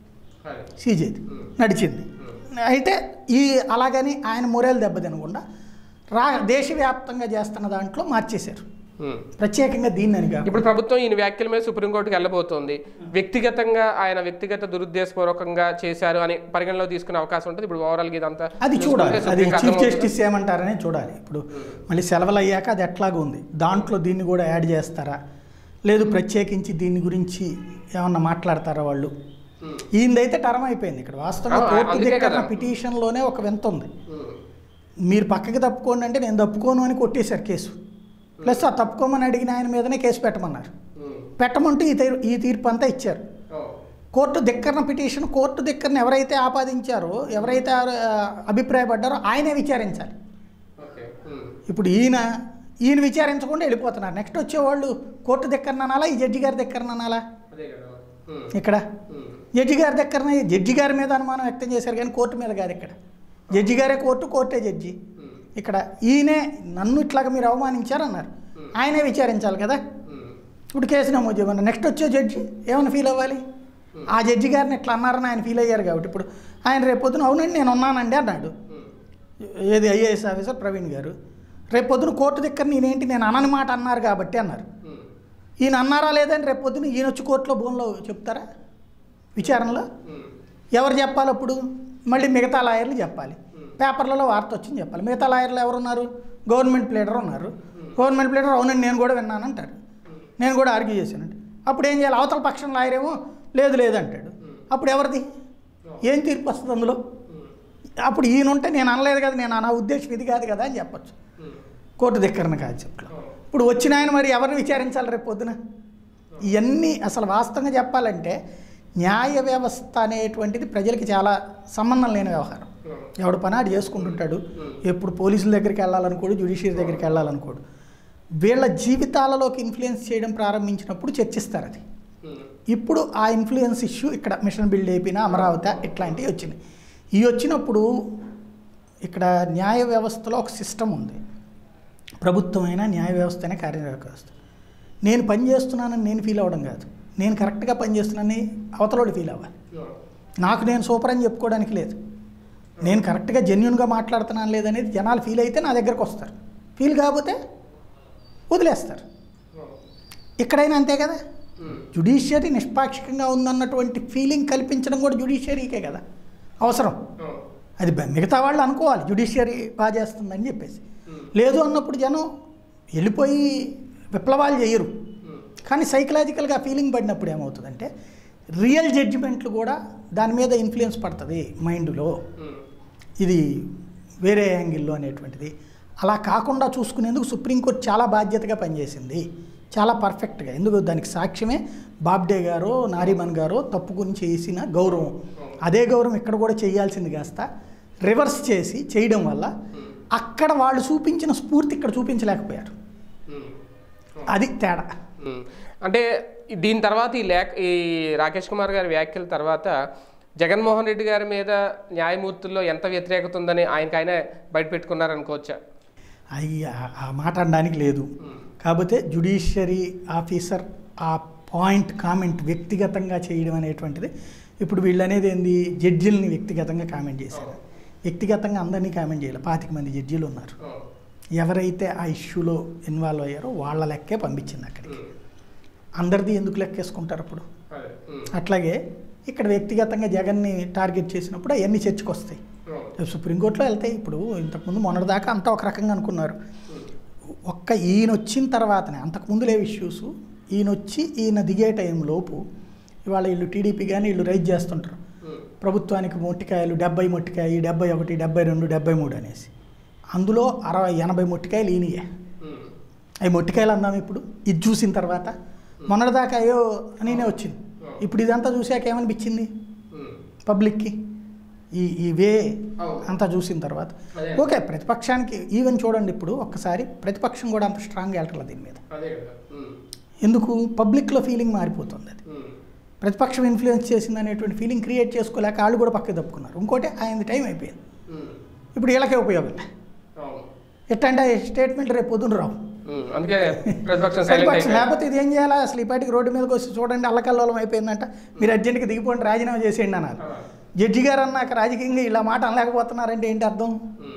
B: సీజేది నడిచింది అయితే ఈ అలాగని ఆయన మొరేలు దెబ్బతినకుండా రా దేశవ్యాప్తంగా చేస్తున్న దాంట్లో మార్చేశారు ప్రత్యేకంగా దీన్ని అని కాదు
A: ఇప్పుడు ప్రభుత్వం ఈయన వ్యాఖ్యల మీద సుప్రీంకోర్టుకి వెళ్ళబోతోంది వ్యక్తిగతంగా ఆయన వ్యక్తిగత దురుద్దేశపూర్వకంగా చేశారు అని పరిగణలో తీసుకునే అవకాశం ఉంటుంది ఇప్పుడు ఓవరాల్ గా ఇదంతా
B: అది చూడాలి
A: చూసుకుంటే
B: అది
A: సుప్రీంకి
B: చీఫ్
A: అర్థమవుతుంది.
B: జస్టిస్ ఏమంటారనే చూడాలి ఇప్పుడు మళ్ళీ సెలవులు అయ్యాక అది ఎట్లాగో ఉంది దాంట్లో దీన్ని కూడా యాడ్ చేస్తారా లేదు ప్రత్యేకించి దీని గురించి ఏమన్నా మాట్లాడతారా వాళ్ళు
A: ఉమ్,
B: ఈయనదైతే టర్మ్ అయిపోయింది ఇక్కడ వాస్తవంగా
A: ఆ,
B: కోర్టు
A: అందుకే
B: దగ్గర
A: కదా.
B: పిటిషన్లోనే ఒక వింత ఉంది
A: ఉమ్,
B: మీరు పక్కకి తప్పుకోండి అంటే నేను తప్పుకోను అని కొట్టేశారు కేసు ప్లస్ ఆ తప్పుకోమని అడిగిన ఆయన మీదనే కేసు పెట్టమన్నారు
A: ఉమ్,
B: పెట్టమంటూ ఈ తీర్ ఈ తీర్పు అంతా ఇచ్చారు
A: ఓ,
B: కోర్టు ధిక్కరణ పిటిషన్ కోర్టు ధిక్కరణ ఎవరైతే ఆపాదించారో ఎవరైతే ఆ, అభిప్రాయపడ్డారో ఆయనే విచారించాలి
A: ఓకే ఉమ్,
B: ఇప్పుడు ఈయన ఈయన విచారించకుండా వెళ్ళిపోతున్నారు నెక్స్ట్ వచ్చేవాళ్ళు కోర్టు ధిక్కరణ అనాలా ఈ జడ్జి గారి ధిక్కరణ అనాలా
A: అదే కదా ఉమ్,
B: ఇక్కడ
A: ఉమ్,
B: జడ్జి గారి దగ్గర జడ్జి గారి మీద అనుమానం వ్యక్తం చేశారు కానీ కోర్టు మీద కాదు ఇక్కడ జడ్జి గారే కోర్టు కోర్టే జడ్జి
A: ఉమ్,
B: ఇక్కడ ఈయనే నన్ను ఇట్లాగా మీరు అవమానించారన్నారు ఆయనే విచారించాలి కదా
A: ఉమ్,
B: ఇప్పుడు కేసు నమోదు చేయమన్నారు నెక్స్ట్ వచ్చే జడ్జి ఏమైనా ఫీల్ అవ్వాలి ఆ జడ్జి గారిని ఇట్లా అన్నారని ఆయన ఫీల్ అయ్యారు కాబట్టి ఇప్పుడు ఆయన రేపొద్దున అవునండి నేను ఉన్నానండి అన్నాడు
A: ఉమ్,
B: ఏది ఐఏఎస్ ఆఫీసర్ ప్రవీణ్ గారు రేపొద్దున కోర్టు దగ్గర నేనేంటి నేను అనని మాట అన్నారు కాబట్టి అన్నారు
A: ఉమ్,
B: ఈయన అన్నారా లేదని రేపొద్దున ఈయన వచ్చి కోర్టులో భూమిలో చెప్తారా విచారణలో
A: ఉమ్,
B: ఎవరు చెప్పాలి అప్పుడు మళ్ళీ మిగతా లాయర్లు చెప్పాలి పేపర్లలో వార్త వచ్చింది చెప్పాలి మిగతా లాయర్లు ఎవరున్నారు గవర్నమెంట్ ప్లేడర్ ఉన్నారు గవర్నమెంట్ ప్లేడర్ అవునండి నేను కూడా విన్నాను అంటారు నేను కూడా ఆర్గ్యూ చేశానండి అప్పుడు ఏం చేయాలి అవతల పక్షం లాయర్ ఏమో లేదు లేదంటాడు అప్పుడు ఎవరిది ఏం తీర్పు వస్తుంది అందులో
A: ఉమ్,
B: అప్పుడు ఈయన ఉంటే నేను అనలేదు కదా నేను నా ఉద్దేశం ఇది కాదు కదా అని చెప్పొచ్చు
A: ఉమ్,
B: కోర్టు దగ్గరన కాన్సెప్ట్లో ఇప్పుడు వచ్చిన ఆయన మరి ఎవరిని విచారించాలి రేపు పొద్దున ఇవన్నీ అసలు వాస్తవంగా చెప్పాలంటే న్యాయ వ్యవస్థ అనేటువంటిది ప్రజలకి చాలా సంబంధం లేని వ్యవహారం
A: ఉమ్,
B: ఎవడు పని ఆడు చేసుకుంటుంటాడు ఎప్పుడు పోలీసుల దగ్గరికి వెళ్ళాలనుకోడు జ్యుడిషియరీ దగ్గరికి వెళ్ళాలనుకోడు వీళ్ళ జీవితాలలోకి ఇన్ఫ్లుయెన్స్ చేయడం ప్రారంభించినప్పుడు చర్చిస్తారు అది
A: ఉమ్,
B: ఇప్పుడు ఆ ఇన్ఫ్లుయెన్స్ ఇష్యూ ఇక్కడ మిషన్ బిల్డ్ అయిపోయిన అమరావతి ఇట్లాంటివి వచ్చినాయి ఇవి వచ్చినప్పుడు ఇక్కడ న్యాయ వ్యవస్థలో ఒక సిస్టమ్ ఉంది ప్రభుత్వమైన న్యాయ వ్యవస్థ అయినా కార్యనిర్వాహక వ్యవస్థ నేను పని చేస్తున్నానని నేను ఫీల్ అవ్వడం కాదు నేను కరెక్ట్గా పని చేస్తున్నానని అవతలోడు ఫీల్ అవ్వాలి
A: ఉమ్,
B: నాకు నేను సూపర్ అని చెప్పుకోవడానికి లేదు నేను కరెక్ట్గా జెన్యున్గా మాట్లాడుతున్నాను లేదనేది జనాలు ఫీల్ అయితే నా దగ్గరకు వస్తారు ఫీల్ కాకపోతే వదిలేస్తారు
A: ఉమ్,
B: ఇక్కడైనా అంతే కదా
A: ఉమ్,
B: జుడిషియరీ నిష్పాక్షికంగా ఉందన్నటువంటి ఫీలింగ్ కల్పించడం కూడా జుడిషియరీకే కదా అవసరం
A: ఉమ్,
B: అది బ- మిగతా వాళ్ళు అనుకోవాలి జుడిషియరీ బాగా చేస్తుందని చెప్పేసి
A: ఉమ్,
B: లేదు అన్నప్పుడు జనం వెళ్ళిపోయి విప్లవాలు చేయరు
A: ఉమ్,
B: కానీ సైకలాజికల్గా ఫీలింగ్ పడినప్పుడు ఏమవుతుందంటే రియల్ జడ్జిమెంట్లు కూడా దాని మీద ఇన్ఫ్లుయెన్స్ పడుతుంది మైండ్లో
A: ఉమ్,
B: ఇది వేరే యాంగిల్లో అనేటువంటిది అలా కాకుండా చూసుకునేందుకు సుప్రీంకోర్టు చాలా బాధ్యతగా పనిచేసింది చాలా పర్ఫెక్ట్గా ఎందుకు దానికి సాక్ష్యమే బాబ్డే గారో నారిమన్ గారో తప్పుకుని చేసిన గౌరవం అదే గౌరవం ఇక్కడ కూడా చేయాల్సింది కాస్త రివర్స్ చేసి చేయడం వల్ల అక్కడ వాళ్ళు చూపించిన స్ఫూర్తి ఇక్కడ చూపించలేకపోయారు
A: ఉమ్.
B: అది తేడా
A: ఉమ్. అంటే ఈ- దీని తర్వాత ఈ లేఖ ఈ రాకేష్ కుమార్ గారి వ్యాఖ్యల తర్వాత జగన్మోహన్ రెడ్డి గారి మీద న్యాయమూర్తుల్లో ఎంత వ్యతిరేకత ఉందని ఆయనకి ఆయన బయట పెట్టుకున్నారనుకోవచ్చా
B: అయ్యి ఆ- ఆ మాట అనడానికి లేదు కాకపోతే జుడిషియరీ ఆఫీసర్ ఆ పాయింట్ కామెంట్ వ్యక్తిగతంగా చేయడం అనేటువంటిది ఇప్పుడు వీళ్ళు అనేది ఏంది జడ్జిల్ని వ్యక్తిగతంగా కామెంట్ చేశారు వ్యక్తిగతంగా అందరినీ కామెంట్ చేయాలి పాతిక మంది జడ్జీలు ఉన్నారు ఎవరైతే ఆ ఇష్యూలో ఇన్వాల్వ్ అయ్యారో వాళ్ళ లెక్కే పంపించింది అక్కడికి అందరిది ఎందుకు లెక్కేసుకుంటారు అప్పుడు అట్లాగే ఇక్కడ వ్యక్తిగతంగా జగన్ని టార్గెట్ చేసినప్పుడు అవన్నీ చర్చకు వస్తాయి రేపు సుప్రీంకోర్టులో వెళ్తాయి ఇప్పుడు ఇంతకుముందు మొన్నటిదాకా అంతా ఒక రకంగా అనుకున్నారు ఒక్క ఈయన వచ్చిన తర్వాతనే అంతకుముందు లేవు ఇష్యూస్ ఈయన వచ్చి ఈయన దిగే టైం లోపు ఇవాళ వీళ్ళు టీడీపీ కానీ వీళ్ళు రైజ్ చేస్తుంటారు ప్రభుత్వానికి మొట్టికాయలు డెబ్బై మొట్టికాయ డెబ్బై ఒకటి డెబ్బై రెండు డెబ్బై మూడు అనేసి అందులో అరవై ఎనభై మొట్టికాయలు ఈయనయే అవి మొట్టికాయలు అందాం ఇప్పుడు ఇది చూసిన తర్వాత మొన్నటిదాకా అయ్యో అనేనే వచ్చింది ఇప్పుడు ఇదంతా చూశాక ఏమనిపించింది పబ్లిక్కి ఈ ఈ వే
A: అవును.
B: అంతా చూసిన తర్వాత
A: అదే.
B: ఓకే ప్రతిపక్షానికి ఈవెన్ చూడండి ఇప్పుడు ఒక్కసారి ప్రతిపక్షం కూడా అంత స్ట్రాంగ్ వెళ్ళట్లేదు దీని మీద
A: అదే కదా
B: ఎందుకు పబ్లిక్లో ఫీలింగ్ మారిపోతుంది అది ప్రతిపక్షం ఇన్ఫ్లుయెన్స్ చేసింది అనేటువంటి ఫీలింగ్ క్రియేట్ చేసుకోలేక వాళ్ళు కూడా పక్కకి తప్పుకున్నారు ఇంకోటి ఆయన టైం అయిపోయింది ఇప్పుడు వీళ్ళకే ఉపయోగం లే. ఎట్టంటే స్టేట్మెంట్ రేపు పొద్దున రావు
A: అందుకే ప్రతిపక్షం
B: ప్రతిపక్షం
A: సైలెంట్
B: లేకపోతే ఇది ఏం చేయాలా అసలు ఈ పాటికి రోడ్డు మీదకి వచ్చి చూడండి అల్లకల్లోలం అయిపోయిందంట మీరు అర్జెంట్గా దిగిపోండి రాజీనామా చేసేయండి అన్నారు జడ్జి గారు అన్నాక రాజకీయంగా ఇలా మాట అనలేకపోతున్నారంటే ఏంటి అర్థం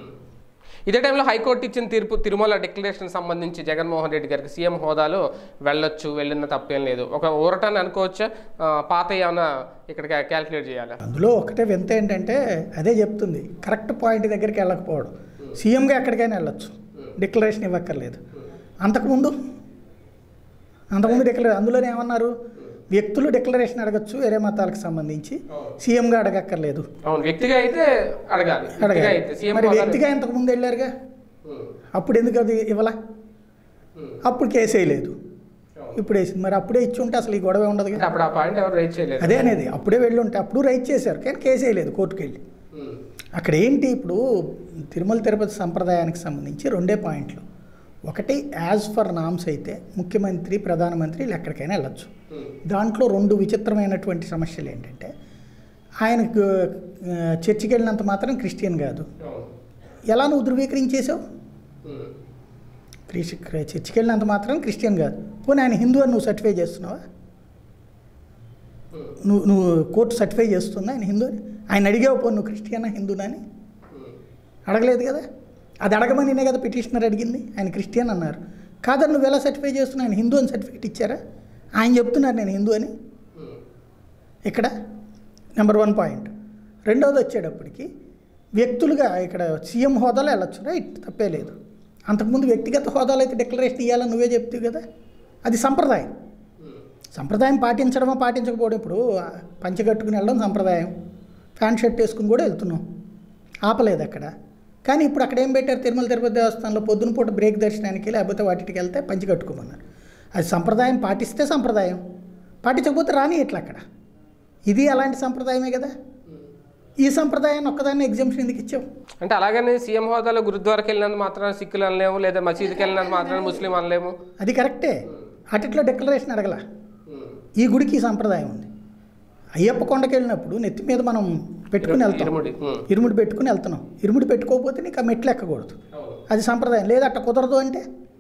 A: ఇదే టైంలో హైకోర్టు ఇచ్చిన తీర్పు తిరుమల డిక్లరేషన్ సంబంధించి జగన్మోహన్ రెడ్డి గారికి సీఎం హోదాలో వెళ్ళొచ్చు వెళ్ళిన తప్పేం లేదు ఒక ఊరటని అనుకోవచ్చా ఆ, పాత ఏమైనా ఇక్కడ క్యాల్కులేట్ చేయాలా
B: అందులో ఒకటే వింత ఏంటంటే అదే చెప్తుంది కరెక్ట్ పాయింట్ దగ్గరికి వెళ్ళకపోవడం సీఎంగా ఎక్కడికైనా వెళ్ళొచ్చు డిక్లరేషన్ ఇవ్వక్కర్లేదు అంతకుముందు అంతకుముందు డిక్లరేషన్ అందులోనే ఏమన్నారు వ్యక్తులు డిక్లరేషన్ అడగచ్చు వేరే మతాలకు సంబంధించి సీఎంగా అడగక్కర్లేదు
A: అవును వ్యక్తిగా అయితే అడగాలి వ్యక్తిగా
B: అడగాలి
A: అయితే సీఎం
B: మరి
A: హోదాలో-
B: వ్యక్తిగా ఇంతకుముందు వెళ్ళారుగా
A: ఉమ్,
B: అప్పుడు ఎందుకు అది ఇవ్వాల
A: ఉమ్.
B: అప్పుడు కేసు వేయలేదు
A: అవును.
B: ఇప్పుడు వేసింది మరి అప్పుడే ఇచ్చి ఉంటే అసలు ఈ గొడవ ఉండదు
A: అంటే
B: కదా
A: అప్పుడు ఆ పాయింట్ ఎవరు రైట్ చేయలేదు
B: అదే అనేది అప్పుడే వెళ్ళి ఉంటే అప్పుడు రైట్ చేశారు కానీ కేసు వేయలేదు కోర్టుకు వెళ్ళి
A: ఉమ్,
B: అక్కడ ఏంటి ఇప్పుడు తిరుమల తిరుపతి సంప్రదాయానికి సంబంధించి రెండే పాయింట్లు ఒకటి యాజ్ ఫర్ నామ్స్ అయితే ముఖ్యమంత్రి ప్రధానమంత్రి వీళ్ళు ఎక్కడికైనా వెళ్ళొచ్చు
A: ఉమ్,
B: దాంట్లో రెండు విచిత్రమైనటువంటి సమస్యలు ఏంటంటే ఆయనకు ఆ, చర్చికి వెళ్ళినంత మాత్రం క్రిస్టియన్ కాదు
A: అవును.
B: ఎలా నువ్వు ధృవీకరించేసావు
A: ఉమ్,
B: క్రిస్ చర్చికి వెళ్ళినంత మాత్రం క్రిస్టియన్ కాదు పోనీ ఆయన హిందూ అని నువ్వు సర్టిఫై చేస్తున్నావా
A: ఉమ్,
B: నువ్వు నువ్వు కోర్టు సర్టిఫై చేస్తుందా ఆయన హిందూ అని ఆయన అడిగావు పో నువ్వు క్రిస్టియనా హిందూనా అని
A: ఉమ్,
B: అడగలేదు కదా అది అడగమనినే కదా పిటిషనర్ అడిగింది ఆయన క్రిస్టియన్ అన్నారు కాదని నువ్వు ఎలా సర్టిఫై చేస్తున్నా ఆయన హిందూ అని సర్టిఫికేట్ ఇచ్చారా ఆయన చెప్తున్నారు నేను హిందూ అని
A: ఉమ్,
B: ఇక్కడ నెంబర్ వన్ పాయింట్ రెండవది వచ్చేటప్పటికి వ్యక్తులుగా ఇక్కడ సీఎం హోదాలో వెళ్ళొచ్చు రైట్ తప్పే లేదు అంతకుముందు వ్యక్తిగత హోదాలో అయితే డిక్లరేషన్ ఇవ్వాలని నువ్వే చెప్తావు కదా అది సంప్రదాయం
A: ఉమ్,
B: సంప్రదాయం పాటించడమా పాటించకపోవడం ఇప్పుడు ఆ, పంచె కట్టుకుని వెళ్ళడం సంప్రదాయం ప్యాంట్ షర్ట్ వేసుకుని కూడా వెళ్తున్నాం ఆపలేదు అక్కడ కానీ ఇప్పుడు అక్కడ ఏం పెట్టారు తిరుమల తిరుపతి దేవస్థానంలో పొద్దున పూట బ్రేక్ దర్శనానికి లేకపోతే వాటికి వెళ్తే పంచి కట్టుకోమన్నారు అది సంప్రదాయం పాటిస్తే సంప్రదాయం పాటించకపోతే రాని ఇట్లా అక్కడ ఇది అలాంటి సంప్రదాయమే కదా
A: ఉమ్.
B: ఈ సంప్రదాయాన్ని ఒక్కదాన్ని ఎగ్జామ్షన్ ఎందుకు ఇచ్చావు
A: అంటే అలాగని సీఎం హోదాలో గురుద్వారాకి వెళ్ళినంత మాత్రాన సిక్కులు అనలేము లేదా మసీదుకి వెళ్ళినంత మాత్రాన ముస్లిం అనలేము
B: అది కరెక్టే అటిట్లో డిక్లరేషన్ అడగల
A: ఉమ్,
B: ఈ గుడికి ఈ సంప్రదాయం ఉంది అయ్యప్ప కొండకి వెళ్ళినప్పుడు నెత్తి మీద మనం పెట్టుకుని వెళ్తాం
A: ఇరుముడి ఉమ్,
B: ఇరుముడి పెట్టుకుని వెళ్తున్నాం ఇరుముడి పెట్టుకోకపోతే నీకు ఆ మెట్లు ఎక్కకూడదు
A: అవును.
B: అది సంప్రదాయం లేదు అట్ట కుదరదు అంటే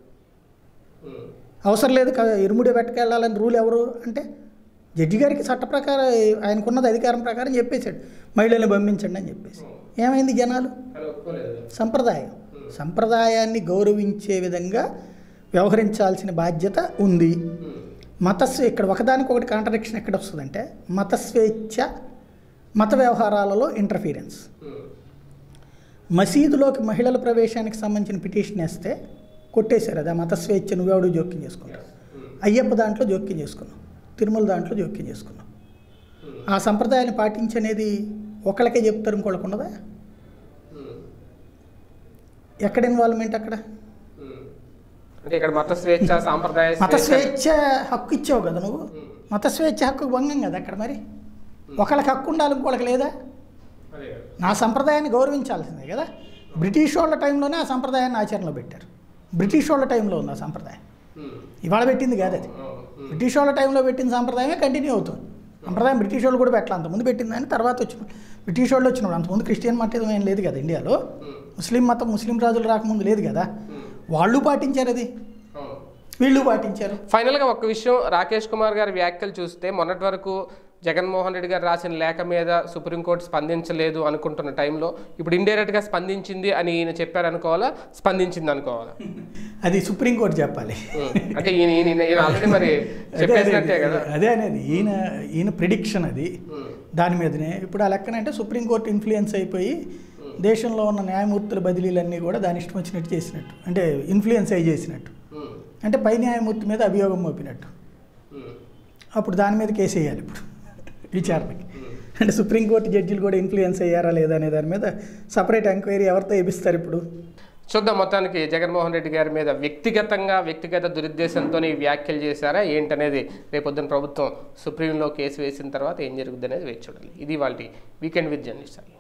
A: ఉమ్,
B: అవసరం లేదు క- ఇరుముడి పెట్టుకెళ్ళాలని రూల్ ఎవరు అంటే జడ్జి గారికి చట్ట ప్రకారం ఆయనకున్నది అధికారం ప్రకారం చెప్పేశాడు మహిళల్ని పంపించండి అని చెప్పేసి ఏమైంది జనాలు
A: అని ఒప్పుకోలేదు
B: సంప్రదాయం సంప్రదాయాన్ని గౌరవించే విధంగా వ్యవహరించాల్సిన బాధ్యత ఉంది
A: ఉమ్,
B: మతస్వ ఇక్కడ ఒకదానికి ఒకటి కాంట్రడిక్షన్ ఎక్కడ వస్తుందంటే మత స్వేచ్ఛ మత వ్యవహారాలలో ఇంటర్ఫీరెన్స్
A: ఉమ్,
B: మసీదులోకి మహిళల ప్రవేశానికి సంబంధించిన పిటిషన్ వేస్తే కొట్టేశారు అది ఆ మత స్వేచ్ఛ నువ్వెవడు జోక్యం చేసుకుంటావు
A: ఉమ్,
B: అయ్యప్ప దాంట్లో జోక్యం చేసుకున్నావు తిరుమల దాంట్లో జోక్యం చేసుకున్నావు
A: ఉమ్,
B: ఆ సంప్రదాయాన్ని పాటించనేది ఒకళ్ళకే చెప్తారు ఇంకోళ్ళకి ఉండదా
A: ఉమ్,
B: ఎక్కడ ఇన్వాల్వ్మెంట్ అక్కడ
A: ఉమ్. అంటే ఇక్కడ మత స్వేచ్ఛ సాంప్రదాయ
B: మత
A: స్వేచ్ఛ-
B: స్వేచ్ఛ హక్కు ఇచ్చావు కదా నువ్వు
A: ఉమ్,
B: మత స్వేచ్ఛ హక్కు భంగం కదా అక్కడ మరి ఒకళ్ళకి హక్కు ఉండాలి ఇంకోళ్ళకి లేదా
A: అదే కదా.
B: నా సంప్రదాయాన్ని గౌరవించాల్సిందే కదా బ్రిటిష్ వాళ్ళ టైంలోనే ఆ సంప్రదాయాన్ని ఆచరణలో పెట్టారు బ్రిటిష్ వాళ్ళ టైంలో ఉంది ఆ సంప్రదాయం
A: ఉమ్,
B: ఇవాళ పెట్టింది కాదు అది
A: అవును, ఉమ్,
B: బ్రిటిష్ వాళ్ళ టైంలో పెట్టిన సాంప్రదాయమే కంటిన్యూ అవుతుంది సంప్రదాయం బ్రిటిష్ వాళ్ళు కూడా పెట్టాలి అంతకుముందు పెట్టిందని తర్వాత వచ్చిన బ్రిటిష్ వాళ్ళు వచ్చినప్పుడు అంతకుముందు క్రిస్టియన్ మతం ఏం లేదు కదా ఇండియాలో
A: ఉమ్,
B: ముస్లిం మతం ముస్లిం రాజులు రాకముందు లేదు కదా
A: ఉమ్,
B: వాళ్ళు పాటించారు అది
A: అవును.
B: వీళ్ళు పాటించారు
A: ఫైనల్గా ఒక విషయం రాకేష్ కుమార్ గారి వ్యాఖ్యలు చూస్తే మొన్నటి వరకు జగన్మోహన్ రెడ్డి గారు రాసిన లేఖ మీద సుప్రీంకోర్టు స్పందించలేదు అనుకుంటున్న టైంలో ఇప్పుడు ఇండైరెక్ట్గా స్పందించింది అని ఈయన చెప్పారు అనుకోవాలా స్పందించింది అనుకోవాలా
B: అది సుప్రీంకోర్టు చెప్పాలి
A: ఉం. అంటే ఈయన ఈయన ఈయన ఆల్రెడీ మరి
B: అదే
A: చెప్పేసినట్టే
B: అదే
A: కదా
B: అదే అనేది ఈయన ఈయన ప్రిడిక్షన్ అది
A: ఉం.
B: దాని మీదనే ఇప్పుడు ఆ లెక్కన అంటే సుప్రీంకోర్టు ఇన్ఫ్లుయెన్స్ అయిపోయి దేశంలో ఉన్న న్యాయమూర్తుల బదిలీలన్నీ కూడా దాని ఇష్టం వచ్చినట్టు చేసినట్టు అంటే ఇన్ఫ్లుయెన్స్ అయి చేసినట్టు
A: ఉం.
B: అంటే పై న్యాయమూర్తి మీద అభియోగం మోపినట్టు
A: ఉం.
B: అప్పుడు దాని మీద కేసు వేయాలి ఇప్పుడు విచారణకి అంటే సుప్రీంకోర్టు జడ్జిలు కూడా ఇన్ఫ్లుయెన్స్ అయ్యారా లేదా అనే దాని మీద సపరేట్ ఎంక్వైరీ ఎవరితో వేపిస్తారు ఇప్పుడు
A: చూద్దాం మొత్తానికి జగన్మోహన్ రెడ్డి గారి మీద వ్యక్తిగతంగా వ్యక్తిగత దురుద్దేశంతో వ్యాఖ్యలు చేశారా ఏంటనేది రేపొద్దున ప్రభుత్వం సుప్రీంలో కేసు వేసిన తర్వాత ఏం జరుగుతుంది అనేది వేచి చూడాలి ఇది వాళ్ళ వీకెండ్ విత్ జర్నలిస్ట్